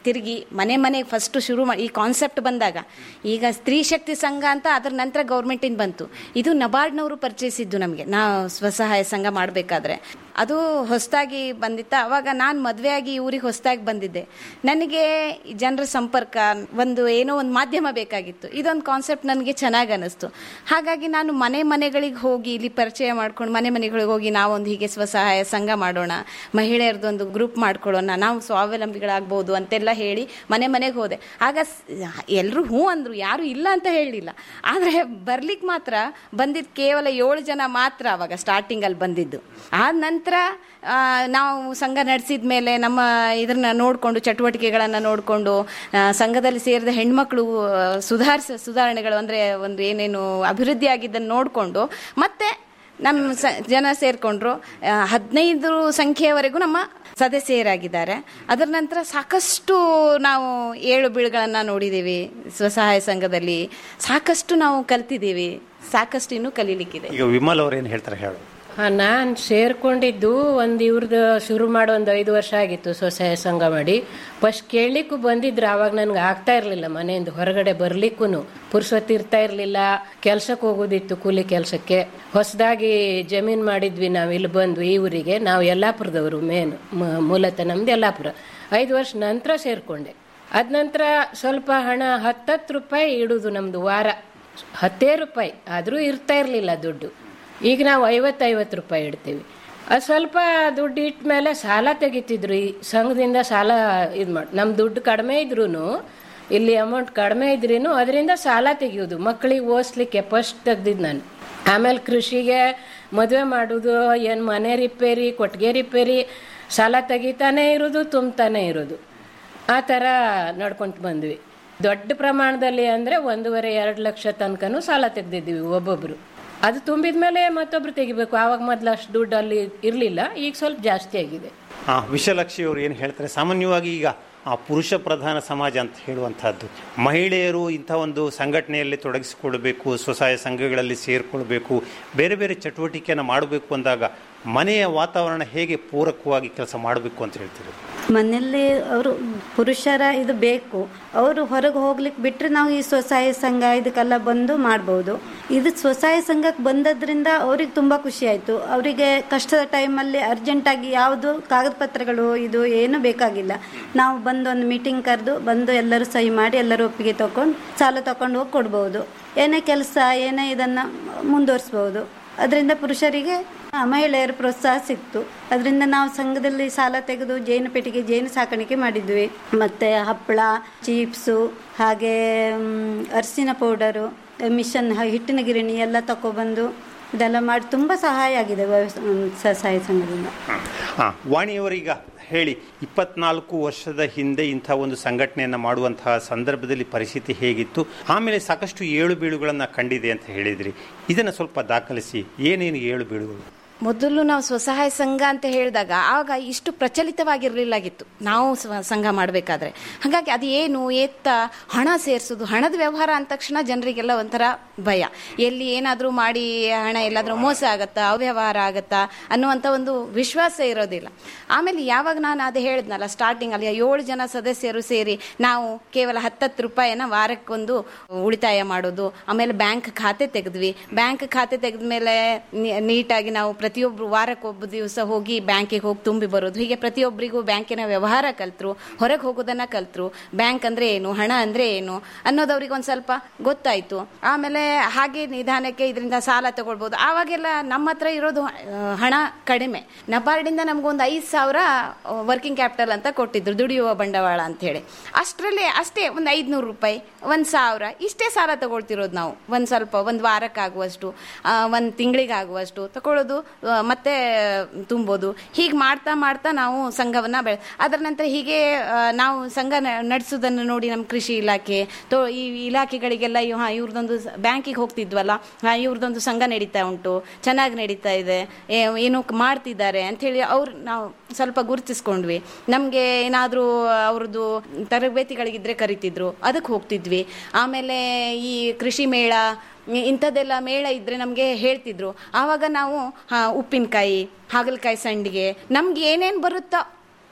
ತಿರುಗಿ ಮನೆ ಮನೆಗೆ ಫಸ್ಟ್ ಶುರು ಮಾಡಿ ಈ ಕಾನ್ಸೆಪ್ಟ್ ಬಂದಾಗ ಈಗ ಸ್ತ್ರೀ ಶಕ್ತಿ ಸಂಘ ಅಂತ ಅದ್ರ ನಂತರ ಗೌರ್ಮೆಂಟಿಂದ ಬಂತು ಇದು ನಬಾರ್ಡ್ನವರು ಪರಿಚಯಿಸಿದ್ದು ನಮಗೆ ನಾವು ಸ್ವಸಹಾಯ ಸಂಘ ಮಾಡಬೇಕಾದ್ರೆ ಅದು ಹೊಸದಾಗಿ ಬಂದಿತ್ತ ಅವಾಗ ನಾನು ಮದುವೆ ಆಗಿ ಊರಿಗೆ ಹೊಸದಾಗಿ ಬಂದಿದ್ದೆ ನನಗೆ ಜನರ ಸಂಪರ್ಕ ಒಂದು ಏನೋ ಒಂದು ಮಾಧ್ಯಮ ಬೇಕಾಗಿತ್ತು ಇದೊಂದು ಕಾನ್ಸೆಪ್ಟ್ ನನಗೆ ಚೆನ್ನಾಗಿ ಅನ್ನಿಸ್ತು ಹಾಗಾಗಿ ನಾನು ಮನೆ ಮನೆಗಳಿಗೆ ಹೋಗಿ ಇಲ್ಲಿ ಪರಿಚಯ ಮಾಡ್ಕೊಂಡು ಮನೆ ಮನೆಗಳಿಗೆ ಹೋಗಿ ನಾವೊಂದು ಹೀಗೆ ಸ್ವಸಹಾಯ ಸಂಘ ಮಾಡೋಣ ಮಹಿಳೆಯರದೊಂದು ಗ್ರೂಪ್ ಮಾಡ್ಕೊಳ್ಳೋಣ ನಾವು ಸ್ವಾವಲಂಬಿಗಳಾಗ್ಬೋದು ಅಂತೆಲ್ಲ ಹೇಳಿ ಮನೆ ಮನೆಗೆ ಹೋದೆ ಆಗ ಎಲ್ಲರೂ ಹ್ಞೂ ಅಂದರು ಯಾರು ಇಲ್ಲ ಅಂತ ಹೇಳಲಿಲ್ಲ ಆದರೆ ಬರ್ಲಿಕ್ಕೆ ಮಾತ್ರ ಬಂದಿದ್ದು ಕೇವಲ ಏಳು ಜನ ಮಾತ್ರ ಅವಾಗ ಸ್ಟಾರ್ಟಿಂಗಲ್ಲಿ ಬಂದಿದ್ದು ಆದ ನಂತರ ಆ, ನಾವು ಸಂಘ ನಡೆಸಿದ ಮೇಲೆ ನಮ್ಮ ಇದನ್ನ ನೋಡಿಕೊಂಡು ಚಟುವಟಿಕೆಗಳನ್ನು ನೋಡಿಕೊಂಡು ಸಂಘದಲ್ಲಿ ಸೇರಿದ ಹೆಣ್ಮಕ್ಳು ಸುಧಾರಿಸ ಸುಧಾರಣೆಗಳು ಅಂದರೆ ಒಂದು ಏನೇನು ಅಭಿವೃದ್ಧಿ ಆಗಿದ್ದನ್ನು ನೋಡಿಕೊಂಡು ಮತ್ತೆ ನಮ್ಮ ಸ ಜನ ಸೇರಿಕೊಂಡ್ರು ಹದಿನೈದು ಸಂಖ್ಯೆಯವರೆಗೂ ನಮ್ಮ ಸದಸ್ಯರಾಗಿದ್ದಾರೆ ಅದರ ನಂತರ ಸಾಕಷ್ಟು ನಾವು ಏಳು ಬೀಳುಗಳನ್ನು ನೋಡಿದ್ದೀವಿ ಸ್ವಸಹಾಯ ಸಂಘದಲ್ಲಿ ಸಾಕಷ್ಟು ನಾವು ಕಲ್ತಿದ್ದೀವಿ ಸಾಕಷ್ಟು ಇನ್ನೂ ಕಲೀಲಿಕ್ಕಿದೆ ಈಗ ವಿಮಲ್ ಅವ್ರು ಏನು ಹೇಳ್ತಾರೆ ಹೇಳು ನಾನು ಸೇರ್ಕೊಂಡಿದ್ದು ಒಂದು ಇವ್ರದ್ದು ಶುರು ಮಾಡೋ ಒಂದು ಐದು ವರ್ಷ ಆಗಿತ್ತು ಸ್ವಸಹಾಯ ಸಂಘ ಮಾಡಿ ಫಸ್ಟ್ ಕೇಳಲಿಕ್ಕೂ ಬಂದಿದ್ರು ಆವಾಗ ನನಗೆ ಆಗ್ತಾ ಇರಲಿಲ್ಲ ಮನೆಯಿಂದ ಹೊರಗಡೆ ಬರ್ಲಿಕ್ಕೂ ಪುರುಸೊತ್ತು ಇರ್ತಾ ಇರಲಿಲ್ಲ ಕೆಲ್ಸಕ್ಕೆ ಹೋಗೋದಿತ್ತು ಕೂಲಿ ಕೆಲಸಕ್ಕೆ ಹೊಸದಾಗಿ ಜಮೀನು ಮಾಡಿದ್ವಿ ನಾವು ಇಲ್ಲಿ ಬಂದ್ವಿ ಈ ಊರಿಗೆ ನಾವು ಯಲ್ಲಾಪುರದವರು ಮೇನ್ ಮೂಲತಃ ನಮ್ದು ಯಲ್ಲಾಪುರ ಐದು ವರ್ಷ ನಂತರ ಸೇರ್ಕೊಂಡೆ ಅದ ನಂತರ ಸ್ವಲ್ಪ ಹಣ ಹತ್ತತ್ತು ರೂಪಾಯಿ ಇಡುದು ನಮ್ದು ವಾರ ಹತ್ತೇ ರೂಪಾಯಿ ಆದರೂ ಇರ್ತಾ ಇರಲಿಲ್ಲ ದುಡ್ಡು ಈಗ ನಾವು ಐವತ್ತೈವತ್ತು ರೂಪಾಯಿ ಇಡ್ತೀವಿ ಅದು ಸ್ವಲ್ಪ ದುಡ್ಡು ಇಟ್ಟ ಮೇಲೆ ಸಾಲ ತೆಗಿತಿದ್ರು ಈ ಸಂಘದಿಂದ ಸಾಲ ಇದು ಮಾಡಿ ನಮ್ಮ ದುಡ್ಡು ಕಡಿಮೆ ಇದ್ರೂ ಇಲ್ಲಿ ಅಮೌಂಟ್ ಕಡಿಮೆ ಇದ್ರೂ ಅದರಿಂದ ಸಾಲ ತೆಗಿಯೋದು ಮಕ್ಕಳಿಗೆ ಓದಿಸ್ಲಿಕ್ಕೆ ಫಸ್ಟ್ ತೆಗ್ದಿದ್ದು ನಾನು ಆಮೇಲೆ ಕೃಷಿಗೆ ಮದುವೆ ಮಾಡೋದು ಏನು ಮನೆ ರಿಪೇರಿ ಕೊಟ್ಟಿಗೆ ರಿಪೇರಿ ಸಾಲ ತೆಗಿತಾನೆ ಇರೋದು ತುಂಬ್ತಾನೆ ಇರೋದು ಆ ಥರ ನಡ್ಕೊಂತ ಬಂದ್ವಿ ದೊಡ್ಡ ಪ್ರಮಾಣದಲ್ಲಿ ಅಂದರೆ ಒಂದೂವರೆ ಎರಡು ಲಕ್ಷ ತನಕನೂ ಸಾಲ ತೆಗ್ದಿದ್ವಿ ಒಬ್ಬೊಬ್ರು ಅದು ತುಂಬಿದ ಮೇಲೆ ಮತ್ತೊಬ್ರು ತೆಗಿಬೇಕು ಆವಾಗ ಮೊದಲು ಅಷ್ಟು ದುಡ್ಡು ಅಲ್ಲಿ ಇರಲಿಲ್ಲ ಈಗ ಸ್ವಲ್ಪ ಜಾಸ್ತಿ ಆಗಿದೆ ಆ, ವಿಶಾಲಾಕ್ಷಿ ಅವರು ಏನು ಹೇಳ್ತಾರೆ ಸಾಮಾನ್ಯವಾಗಿ ಈಗ ಆ ಪುರುಷ ಪ್ರಧಾನ ಸಮಾಜ ಅಂತ ಹೇಳುವಂತಹದ್ದು ಮಹಿಳೆಯರು ಇಂಥ ಒಂದು ಸಂಘಟನೆಯಲ್ಲಿ ತೊಡಗಿಸಿಕೊಳ್ಬೇಕು ಸ್ವಸಹಾಯ ಸಂಘಗಳಲ್ಲಿ ಸೇರಿಕೊಳ್ಬೇಕು ಬೇರೆ ಬೇರೆ ಚಟುವಟಿಕೆಯನ್ನು ಮಾಡಬೇಕು ಅಂದಾಗ ಮನೆಯ ವಾತಾವರಣ ಹೇಗೆ ಪೂರಕವಾಗಿ ಕೆಲಸ ಮಾಡಬೇಕು ಅಂತ ಹೇಳ್ತೀರಿ ಮನೆಯಲ್ಲಿ ಅವರು ಪುರುಷರ ಇದು ಬೇಕು ಅವರು ಹೊರಗೆ ಹೋಗ್ಲಿಕ್ಕೆ ಬಿಟ್ಟರೆ ನಾವು ಈ ಸ್ವಸಹಾಯ ಸಂಘ ಇದಕ್ಕೆಲ್ಲ ಬಂದು ಮಾಡ್ಬೋದು ಇದು ಸ್ವಸಹಾಯ ಸಂಘಕ್ಕೆ ಬಂದದ್ರಿಂದ ಅವ್ರಿಗೆ ತುಂಬ ಖುಷಿ ಆಯಿತು ಅವರಿಗೆ ಕಷ್ಟದ ಟೈಮಲ್ಲಿ ಅರ್ಜೆಂಟಾಗಿ ಯಾವುದು ಕಾಗದ ಪತ್ರಗಳು ಇದು ಏನು ಬೇಕಾಗಿಲ್ಲ ನಾವು ಬಂದು ಒಂದು ಮೀಟಿಂಗ್ ಕರೆದು ಬಂದು ಎಲ್ಲರೂ ಸಹಿ ಮಾಡಿ ಎಲ್ಲರೂ ಒಪ್ಪಿಗೆ ತಗೊಂಡು ಸಾಲ ತಗೊಂಡು ಹೋಗಿ ಕೊಡ್ಬೋದು ಏನೇ ಕೆಲಸ ಏನೇ ಇದನ್ನು ಮುಂದುವರಿಸ್ಬೋದು ಅದರಿಂದ ಪುರುಷರಿಗೆ ಆ, ಮಹಿಳೆಯರ ಪ್ರೋತ್ಸಾಹ ಸಿಕ್ತು ಅದರಿಂದ ನಾವು ಸಂಘದಲ್ಲಿ ಸಾಲ ತೆಗೆದು ಜೇನು ಪೆಟ್ಟಿಗೆ ಜೇನು ಸಾಕಾಣಿಕೆ ಮಾಡಿದ್ವಿ ಮತ್ತೆ ಹಪ್ಪಳ ಚೀಪ್ಸು ಹಾಗೆ ಮ್, ಅರಿಶಿನ ಪೌಡರು ಮಿಷನ್ ಹ- ಹಿಟ್ಟಿನ ಗಿರಣಿ ಎಲ್ಲ ತಗೊಬಂದು ಇದೆಲ್ಲ ಮಾಡಿ ತುಂಬ ಸಹಾಯ ಆಗಿದೆ ವ್ಯವಸ್- ಮ್, ಸ್ವಸಹಾಯ ಸಂಘದಿಂದ ಹಾಂ ವಾಣಿಯವರೀಗ ಹೇಳಿ ಇಪ್ಪತ್ನಾಲ್ಕು ವರ್ಷದ ಹಿಂದೆ ಇಂಥ ಒಂದು ಸಂಘಟನೆಯನ್ನು ಮಾಡುವಂತಹ ಸಂದರ್ಭದಲ್ಲಿ ಪರಿಸ್ಥಿತಿ ಹೇಗಿತ್ತು ಆಮೇಲೆ ಸಾಕಷ್ಟು ಏಳು ಬೀಳುಗಳನ್ನು ಕಂಡಿದೆ ಅಂತ ಹೇಳಿದ್ರಿ ಇದನ್ನು ಸ್ವಲ್ಪ ದಾಖಲಿಸಿ ಏನೇನು ಏಳು ಬೀಳುಗಳು ಮೊದಲು ನಾವು ಸ್ವಸಹಾಯ ಸಂಘ ಅಂತ ಹೇಳಿದಾಗ ಆವಾಗ ಇಷ್ಟು ಪ್ರಚಲಿತವಾಗಿರಲಿಲ್ಲಾಗಿತ್ತು ನಾವು ಸ್ವ- ಸಂಘ ಮಾಡಬೇಕಾದ್ರೆ ಹಾಗಾಗಿ ಅದು ಏನು ಎತ್ತ ಹಣ ಸೇರಿಸೋದು ಹಣದ ವ್ಯವಹಾರ ಅಂದ ತಕ್ಷಣ ಜನರಿಗೆಲ್ಲ ಒಂಥರ ಭಯ ಎಲ್ಲಿ ಏನಾದರೂ ಮಾಡಿ ಹಣ ಎಲ್ಲಾದರೂ ಮೋಸ ಆಗತ್ತಾ ಅವ್ಯವಹಾರ ಆಗತ್ತಾ ಅನ್ನುವಂಥ ಒಂದು ವಿಶ್ವಾಸ ಇರೋದಿಲ್ಲ ಆಮೇಲೆ ಯಾವಾಗ ನಾನು ಅದು ಹೇಳಿದ್ನಲ್ಲ ಸ್ಟಾರ್ಟಿಂಗ್ ಅಲ್ಲಿ ಏಳು ಜನ ಸದಸ್ಯರು ಸೇರಿ ನಾವು ಕೇವಲ ಹತ್ತತ್ತು ರೂಪಾಯಿನ ವಾರಕ್ಕೊಂದು ಉಳಿತಾಯ ಮಾಡೋದು ಆಮೇಲೆ ಬ್ಯಾಂಕ್ ಖಾತೆ ತೆಗೆದ್ವಿ ಬ್ಯಾಂಕ್ ಖಾತೆ ತೆಗೆದ ಮೇಲೆ ನೀಟಾಗಿ ನಾವು ಪ್ರತಿಯೊಬ್ಬರು ವಾರಕ್ಕೊಬ್ಬ ದಿವಸ ಹೋಗಿ ಬ್ಯಾಂಕಿಗೆ ಹೋಗಿ ತುಂಬಿ ಬರೋದು ಹೀಗೆ ಪ್ರತಿಯೊಬ್ಬರಿಗೂ ಬ್ಯಾಂಕಿನ ವ್ಯವಹಾರ ಕಲ್ತರು ಹೊರಗೆ ಹೋಗೋದನ್ನ ಕಲ್ತರು ಬ್ಯಾಂಕ್ ಅಂದ್ರೆ ಏನು ಹಣ ಅಂದ್ರೆ ಏನು ಅನ್ನೋದು ಅವ್ರಿಗೆ ಒಂದು ಸ್ವಲ್ಪ ಗೊತ್ತಾಯ್ತು ಆಮೇಲೆ ಹಾಗೆ ನಿಧಾನಕ್ಕೆ ಇದರಿಂದ ಸಾಲ ತಗೊಳ್ಬೋದು ಆವಾಗೆಲ್ಲ ನಮ್ಮ ಹತ್ರ ಇರೋದು ಆ, ಹಣ ಕಡಿಮೆ ನಬಾರ್ಡಿಂದ ನಮಗೊಂದು ಐದು ಸಾವಿರ ವರ್ಕಿಂಗ್ ಕ್ಯಾಪಿಟಲ್ ಅಂತ ಕೊಟ್ಟಿದ್ರು ದುಡಿಯುವ ಬಂಡವಾಳ ಅಂತ ಹೇಳಿ ಅಷ್ಟರಲ್ಲಿ ಅಷ್ಟೇ ಒಂದು ಐದುನೂರು ರೂಪಾಯಿ ಒಂದು ಸಾವಿರ ಇಷ್ಟೇ ಸಾಲ ತಗೊಳ್ತಿರೋದು ನಾವು ಒಂದು ಸ್ವಲ್ಪ ಒಂದು ವಾರಕ್ಕಾಗುವಷ್ಟು ಒಂದು ತಿಂಗಳಿಗಾಗುವಷ್ಟು ತಗೊಳ್ಳೋದು ಆ, ಮತ್ತೆ ತುಂಬೋದು ಹೀಗೆ ಮಾಡ್ತಾ ಮಾಡ್ತಾ ನಾವು ಸಂಘವನ್ನ ಬೆಳೆ ಅದರ ನಂತರ ಹೀಗೆ ಆ, ನಾವು ಸಂಘ ನಡೆಸೋದನ್ನು ನೋಡಿ ನಮ್ಮ ಕೃಷಿ ಇಲಾಖೆ ತೋ ಈ ಇಲಾಖೆಗಳಿಗೆಲ್ಲ ಇವ್- ಹಾ ಇವ್ರದೊಂದು ಬ್ಯಾಂಕಿಗೆ ಹೋಗ್ತಿದ್ವಲ್ಲ ಹಾ ಇವ್ರದೊಂದು ಸಂಘ ನಡೀತಾ ಉಂಟು ಚೆನ್ನಾಗಿ ನಡೀತಾ ಇದೆ ಏ- ಏನೋ ಮಾಡ್ತಿದ್ದಾರೆ ಅಂಥೇಳಿ ಅವ್ರು ನಾವು ಸ್ವಲ್ಪ ಗುರುತಿಸ್ಕೊಂಡ್ವಿ ನಮಗೆ ಏನಾದರೂ ಅವ್ರದ್ದು ತರಬೇತಿಗಳಿಗಿದ್ರೆ ಕರಿತಿದ್ರು ಅದಕ್ಕೆ ಹೋಗ್ತಿದ್ವಿ ಆಮೇಲೆ ಈ ಕೃಷಿ ಮೇಳ ಇ- ಇಂಥದ್ದೆಲ್ಲ ಮೇಳ ಇದ್ರೆ ನಮಗೆ ಹೇಳ್ತಿದ್ರು ಆವಾಗ ನಾವು ಹಾ ಉಪ್ಪಿನಕಾಯಿ ಹಾಗಲಕಾಯಿ ಸಂಡಿಗೆ ನಮ್ಗೆ ಏನೇನು ಬರುತ್ತೋ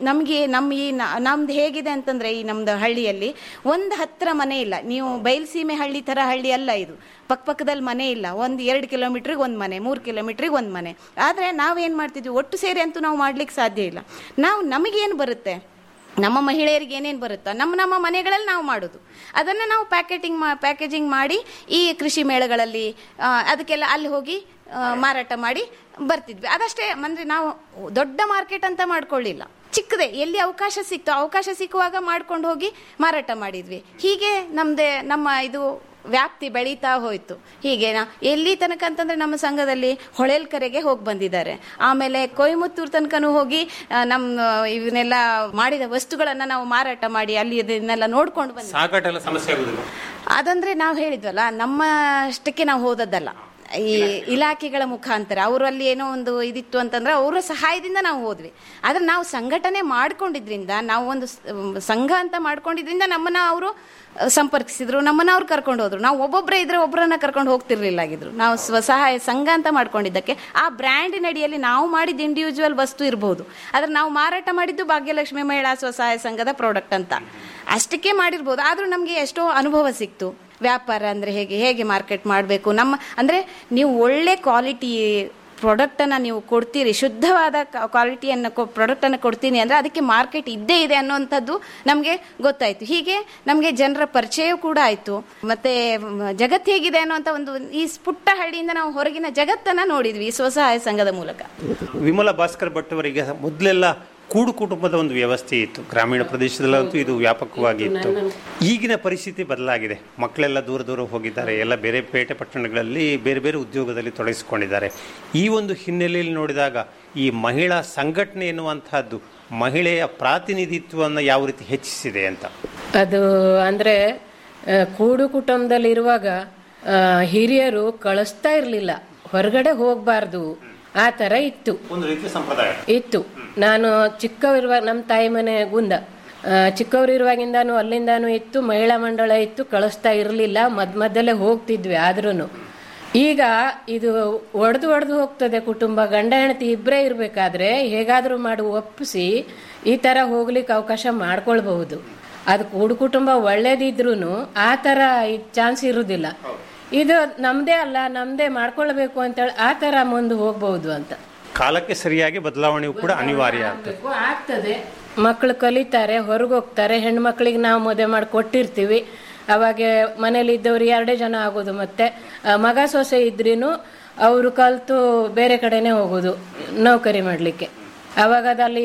ನಮಗೆ ನಮ್ಮ ಈ ನ- ನಮ್ದು ಹೇಗಿದೆ ಅಂತಂದ್ರೆ ಈ ನಮ್ದು ಹಳ್ಳಿಯಲ್ಲಿ ಒಂದು ಹತ್ರ ಮನೆ ಇಲ್ಲ ನೀವು ಬಯಲ್ಸೀಮೆ ಹಳ್ಳಿ ತರ ಹಳ್ಳಿ ಅಲ್ಲ ಇದು ಪಕ್ಕಪಕ್ಕದಲ್ಲಿ ಮನೆ ಇಲ್ಲ ಒಂದು ಎರಡು ಕಿಲೋಮೀಟ್ರಿಗೆ ಒಂದು ಮನೆ ಮೂರು ಕಿಲೋಮೀಟ್ರಿಗೆ ಒಂದು ಮನೆ ಆದರೆ ನಾವೇನು ಮಾಡ್ತಿದ್ವಿ ಒಟ್ಟು ಸೇರಿ ಅಂತೂ ನಾವು ಮಾಡ್ಲಿಕ್ಕೆ ಸಾಧ್ಯ ಇಲ್ಲ ನಾವು ನಮಗೇನು ಬರುತ್ತೆ ನಮ್ಮ ಮಹಿಳೆಯರಿಗೆ ಏನೇನು ಬರುತ್ತೋ ನಮ್ಮ ನಮ್ಮ ಮನೆಗಳಲ್ಲಿ ನಾವು ಮಾಡೋದು ಅದನ್ನು ನಾವು ಪ್ಯಾಕೆಟಿಂಗ್ ಮಾ ಪ್ಯಾಕೇಜಿಂಗ್ ಮಾಡಿ ಈ ಕೃಷಿ ಮೇಳಗಳಲ್ಲಿ ಆ, ಅದಕ್ಕೆಲ್ಲ ಅಲ್ಲಿ ಹೋಗಿ ಆ, ಮಾರಾಟ ಮಾಡಿ ಬರ್ತಿದ್ವಿ ಅದಷ್ಟೇ ಅಂದರೆ ನಾವು ದೊಡ್ಡ ಮಾರ್ಕೆಟ್ ಅಂತ ಮಾಡ್ಕೊಳ್ಳಿಲ್ಲ ಚಿಕ್ಕದೆ ಎಲ್ಲಿ ಅವಕಾಶ ಸಿಕ್ತೋ ಅವಕಾಶ ಸಿಕ್ಕುವಾಗ ಮಾಡ್ಕೊಂಡು ಹೋಗಿ ಮಾರಾಟ ಮಾಡಿದ್ವಿ ಹೀಗೆ ನಮ್ಮದೇ ನಮ್ಮ ಇದು ವ್ಯಾಪ್ತಿ ಬೆಳೀತಾ ಹೋಯ್ತು ಹೀಗೆ ನಾ ಎಲ್ಲಿ ತನಕ ಅಂತಂದ್ರೆ ನಮ್ಮ ಸಂಘದಲ್ಲಿ ಹೊಳೇಲ್ಕರೆಗೆ ಹೋಗಿ ಬಂದಿದ್ದಾರೆ ಆಮೇಲೆ ಕೊಯಮತ್ತೂರು ತನಕನೂ ಹೋಗಿ ಆ, ನಮ್ಮ ಇವನ್ನೆಲ್ಲ ಮಾಡಿದ ವಸ್ತುಗಳನ್ನ ನಾವು ಮಾರಾಟ ಮಾಡಿ ಅಲ್ಲಿ ಇದನ್ನೆಲ್ಲ ನೋಡ್ಕೊಂಡು ಬಂದ ಸಾಗಾಟ ಎಲ್ಲ ಸಮಸ್ಯೆ ಆಗುದಿಲ್ಲ ಅದಂದ್ರೆ ನಾವು ಹೇಳಿದ್ವಲ್ಲ ನಮ್ಮ ಅಷ್ಟಕ್ಕೆ ನಾವು ಹೋದದ್ದಲ್ಲ ಈ ಇಲಾಖೆಗಳ ಮುಖಾಂತರ ಅವರಲ್ಲಿ ಏನೋ ಒಂದು ಇದಿತ್ತು ಅಂತಂದ್ರೆ ಅವರ ಸಹಾಯದಿಂದ ನಾವು ಹೋದ್ವಿ ಆದ್ರೆ ನಾವು ಸಂಘಟನೆ ಮಾಡ್ಕೊಂಡಿದ್ರಿಂದ ನಾವು ಒಂದು ಸ- ಸಂಘ ಅಂತ ಮಾಡ್ಕೊಂಡಿದ್ರಿಂದ ನಮ್ಮನ್ನ ಅವರು ಸಂಪರ್ಕಿಸಿದ್ರು ನಮ್ಮನ್ನ ಅವ್ರು ಕರ್ಕೊಂಡು ಹೋದ್ರು ನಾವು ಒಬ್ಬೊಬ್ಬರೇ ಇದ್ರೆ ಒಬ್ಬರನ್ನ ಕರ್ಕೊಂಡು ಹೋಗ್ತಿರ್ಲಿಲ್ಲ ಆಗಿದ್ರು ನಾವು ಸ್ವಸಹಾಯ ಸಂಘ ಅಂತ ಮಾಡ್ಕೊಂಡಿದ್ದಕ್ಕೆ ಆ ಬ್ರ್ಯಾಂಡಿನ ಅಡಿಯಲ್ಲಿ ನಾವು ಮಾಡಿದ ಇಂಡಿವಿಜುವಲ್ ವಸ್ತು ಇರಬಹುದು ಆದ್ರೆ ನಾವು ಮಾರಾಟ ಮಾಡಿದ್ದು ಭಾಗ್ಯಲಕ್ಷ್ಮಿ ಮಹಿಳಾ ಸ್ವಸಹಾಯ ಸಂಘದ ಪ್ರಾಡಕ್ಟ್ ಅಂತ ಅಷ್ಟಕ್ಕೆ ಮಾಡಿರ್ಬೋದು ಆದ್ರೂ ನಮಗೆ ಎಷ್ಟೋ ಅನುಭವ ಸಿಕ್ತು ವ್ಯಾಪಾರ ಅಂದ್ರೆ ಹೇಗೆ ಹೇಗೆ ಮಾರ್ಕೆಟ್ ಮಾಡಬೇಕು ನಮ್ಮ ಅಂದ್ರೆ ನೀವು ಒಳ್ಳೆ ಕ್ವಾಲಿಟಿ ಪ್ರಾಡಕ್ಟನ್ನು ನೀವು ಕೊಡ್ತೀರಿ ಶುದ್ಧವಾದ ಕ್ವಾಲಿಟಿಯನ್ನು ಪ್ರಾಡಕ್ಟನ್ನು ಕೊಡ್ತೀನಿ ಅಂದರೆ ಅದಕ್ಕೆ ಮಾರ್ಕೆಟ್ ಇದ್ದೇ ಇದೆ ಅನ್ನೋಂಥದ್ದು ನಮಗೆ ಗೊತ್ತಾಯಿತು ಹೀಗೆ ನಮಗೆ ಜನರ ಪರಿಚಯ ಕೂಡ ಆಯಿತು ಮತ್ತು ಜಗತ್ತು ಹೇಗಿದೆ ಅನ್ನೋಂಥ ಒಂದು ಈ ಪುಟ್ಟ ಹಳ್ಳಿಯಿಂದ ನಾವು ಹೊರಗಿನ ಜಗತ್ತನ್ನು ನೋಡಿದ್ವಿ ಈ ಸ್ವಸಹಾಯ ಸಂಘದ ಮೂಲಕ ವಿಮಲ ಭಾಸ್ಕರ್ ಭಟ್ ಅವರಿಗೆ ಮೊದಲೆಲ್ಲ ಕೂಡು ಕುಟುಂಬದ ಒಂದು ವ್ಯವಸ್ಥೆ ಇತ್ತು ಗ್ರಾಮೀಣ ಪ್ರದೇಶದಲ್ಲಂತೂ ಇದು ವ್ಯಾಪಕವಾಗಿ ಇತ್ತು ಈಗಿನ ಪರಿಸ್ಥಿತಿ ಬದಲಾಗಿದೆ ಮಕ್ಕಳೆಲ್ಲ ದೂರ ದೂರ ಹೋಗಿದ್ದಾರೆ ಎಲ್ಲ ಬೇರೆ ಪೇಟೆ ಪಟ್ಟಣಗಳಲ್ಲಿ ಬೇರೆ ಬೇರೆ ಉದ್ಯೋಗದಲ್ಲಿ ತೊಡಗಿಸಿಕೊಂಡಿದ್ದಾರೆ ಈ ಒಂದು ಹಿನ್ನೆಲೆಯಲ್ಲಿ ನೋಡಿದಾಗ ಈ ಮಹಿಳಾ ಸಂಘಟನೆ ಎನ್ನುವಂತಹದ್ದು ಮಹಿಳೆಯ ಪ್ರಾತಿನಿಧಿತ್ವವನ್ನು ಯಾವ ರೀತಿ ಹೆಚ್ಚಿಸಿದೆ ಅಂತ ಅದು ಅಂದ್ರೆ ಆ, ಕೂಡು ಕುಟುಂಬದಲ್ಲಿರುವಾಗ ಆ, ಹಿರಿಯರು ಕಳಿಸ್ತಾ ಇರಲಿಲ್ಲ ಹೊರಗಡೆ ಹೋಗಬಾರ್ದು ಆ ಥರ ಇತ್ತು ಒಂದು ರೀತಿಯ ಸಂಪ್ರದಾಯ ಇತ್ತು ನಾನು ಚಿಕ್ಕವರಿರುವಾಗ ನಮ್ಮ ತಾಯಿ ಮನೆ ಗುಂದ ಆ, ಚಿಕ್ಕವರಿರುವಾಗಿಂದಾನು ಅಲ್ಲಿಂದಾನು ಇತ್ತು ಮಹಿಳಾ ಮಂಡಳ ಇತ್ತು ಕಳಿಸ್ತಾ ಇರಲಿಲ್ಲ ಮಧ್ಯ ಮಧ್ಯದಲ್ಲೇ ಹೋಗ್ತಿದ್ವಿ ಆದ್ರೂ ಈಗ ಇದು ಒಡೆದು ಒಡೆದು ಹೋಗ್ತದೆ ಕುಟುಂಬ ಗಂಡ ಹೆಂಡತಿ ಇಬ್ಬರೇ ಇರಬೇಕಾದ್ರೆ ಹೇಗಾದರೂ ಮಾಡಿ ಒಪ್ಪಿಸಿ ಈ ಥರ ಹೋಗ್ಲಿಕ್ಕೆ ಅವಕಾಶ ಮಾಡ್ಕೊಳ್ಬಹುದು ಅದು ಕೂಡು ಕುಟುಂಬ ಒಳ್ಳೇದಿದ್ರೂ ಆ ಥರ ಚಾನ್ಸ್ ಇರುವುದಿಲ್ಲ ಇದು ನಮ್ದೇ ಅಲ್ಲ ನಮ್ದೇ ಮಾಡ್ಕೊಳ್ಬೇಕು ಅಂತೇಳಿ ಆ ಥರ ಮುಂದೆ ಹೋಗ್ಬಹುದು ಅಂತ ಕಾಲಕ್ಕೆ ಸರಿಯಾಗಿ ಬದಲಾವಣೆಯು ಕೂಡ ಅನಿವಾರ್ಯ ಆಗ್ತದೆ ಆಗ್ಬೇಕು, ಆಗ್ತದೆ ಮಕ್ಕಳು ಕಲಿತಾರೆ ಹೊರಗೆ ಹೋಗ್ತಾರೆ ಹೆಣ್ಮಕ್ಳಿಗೆ ನಾವು ಮದುವೆ ಮಾಡಿ ಕೊಟ್ಟಿರ್ತೀವಿ ಅವಾಗ ಮನೇಲಿ ಇದ್ದವ್ರು ಎರಡೇ ಜನ ಆಗೋದು ಮತ್ತೆ ಆ, ಮಗ ಸೊಸೆ ಇದ್ರೂ ಅವರು ಕಲ್ತು ಬೇರೆ ಕಡೆನೆ ಹೋಗೋದು ನೌಕರಿ ಮಾಡಲಿಕ್ಕೆ ಅವಾಗ ಅದಲ್ಲಿ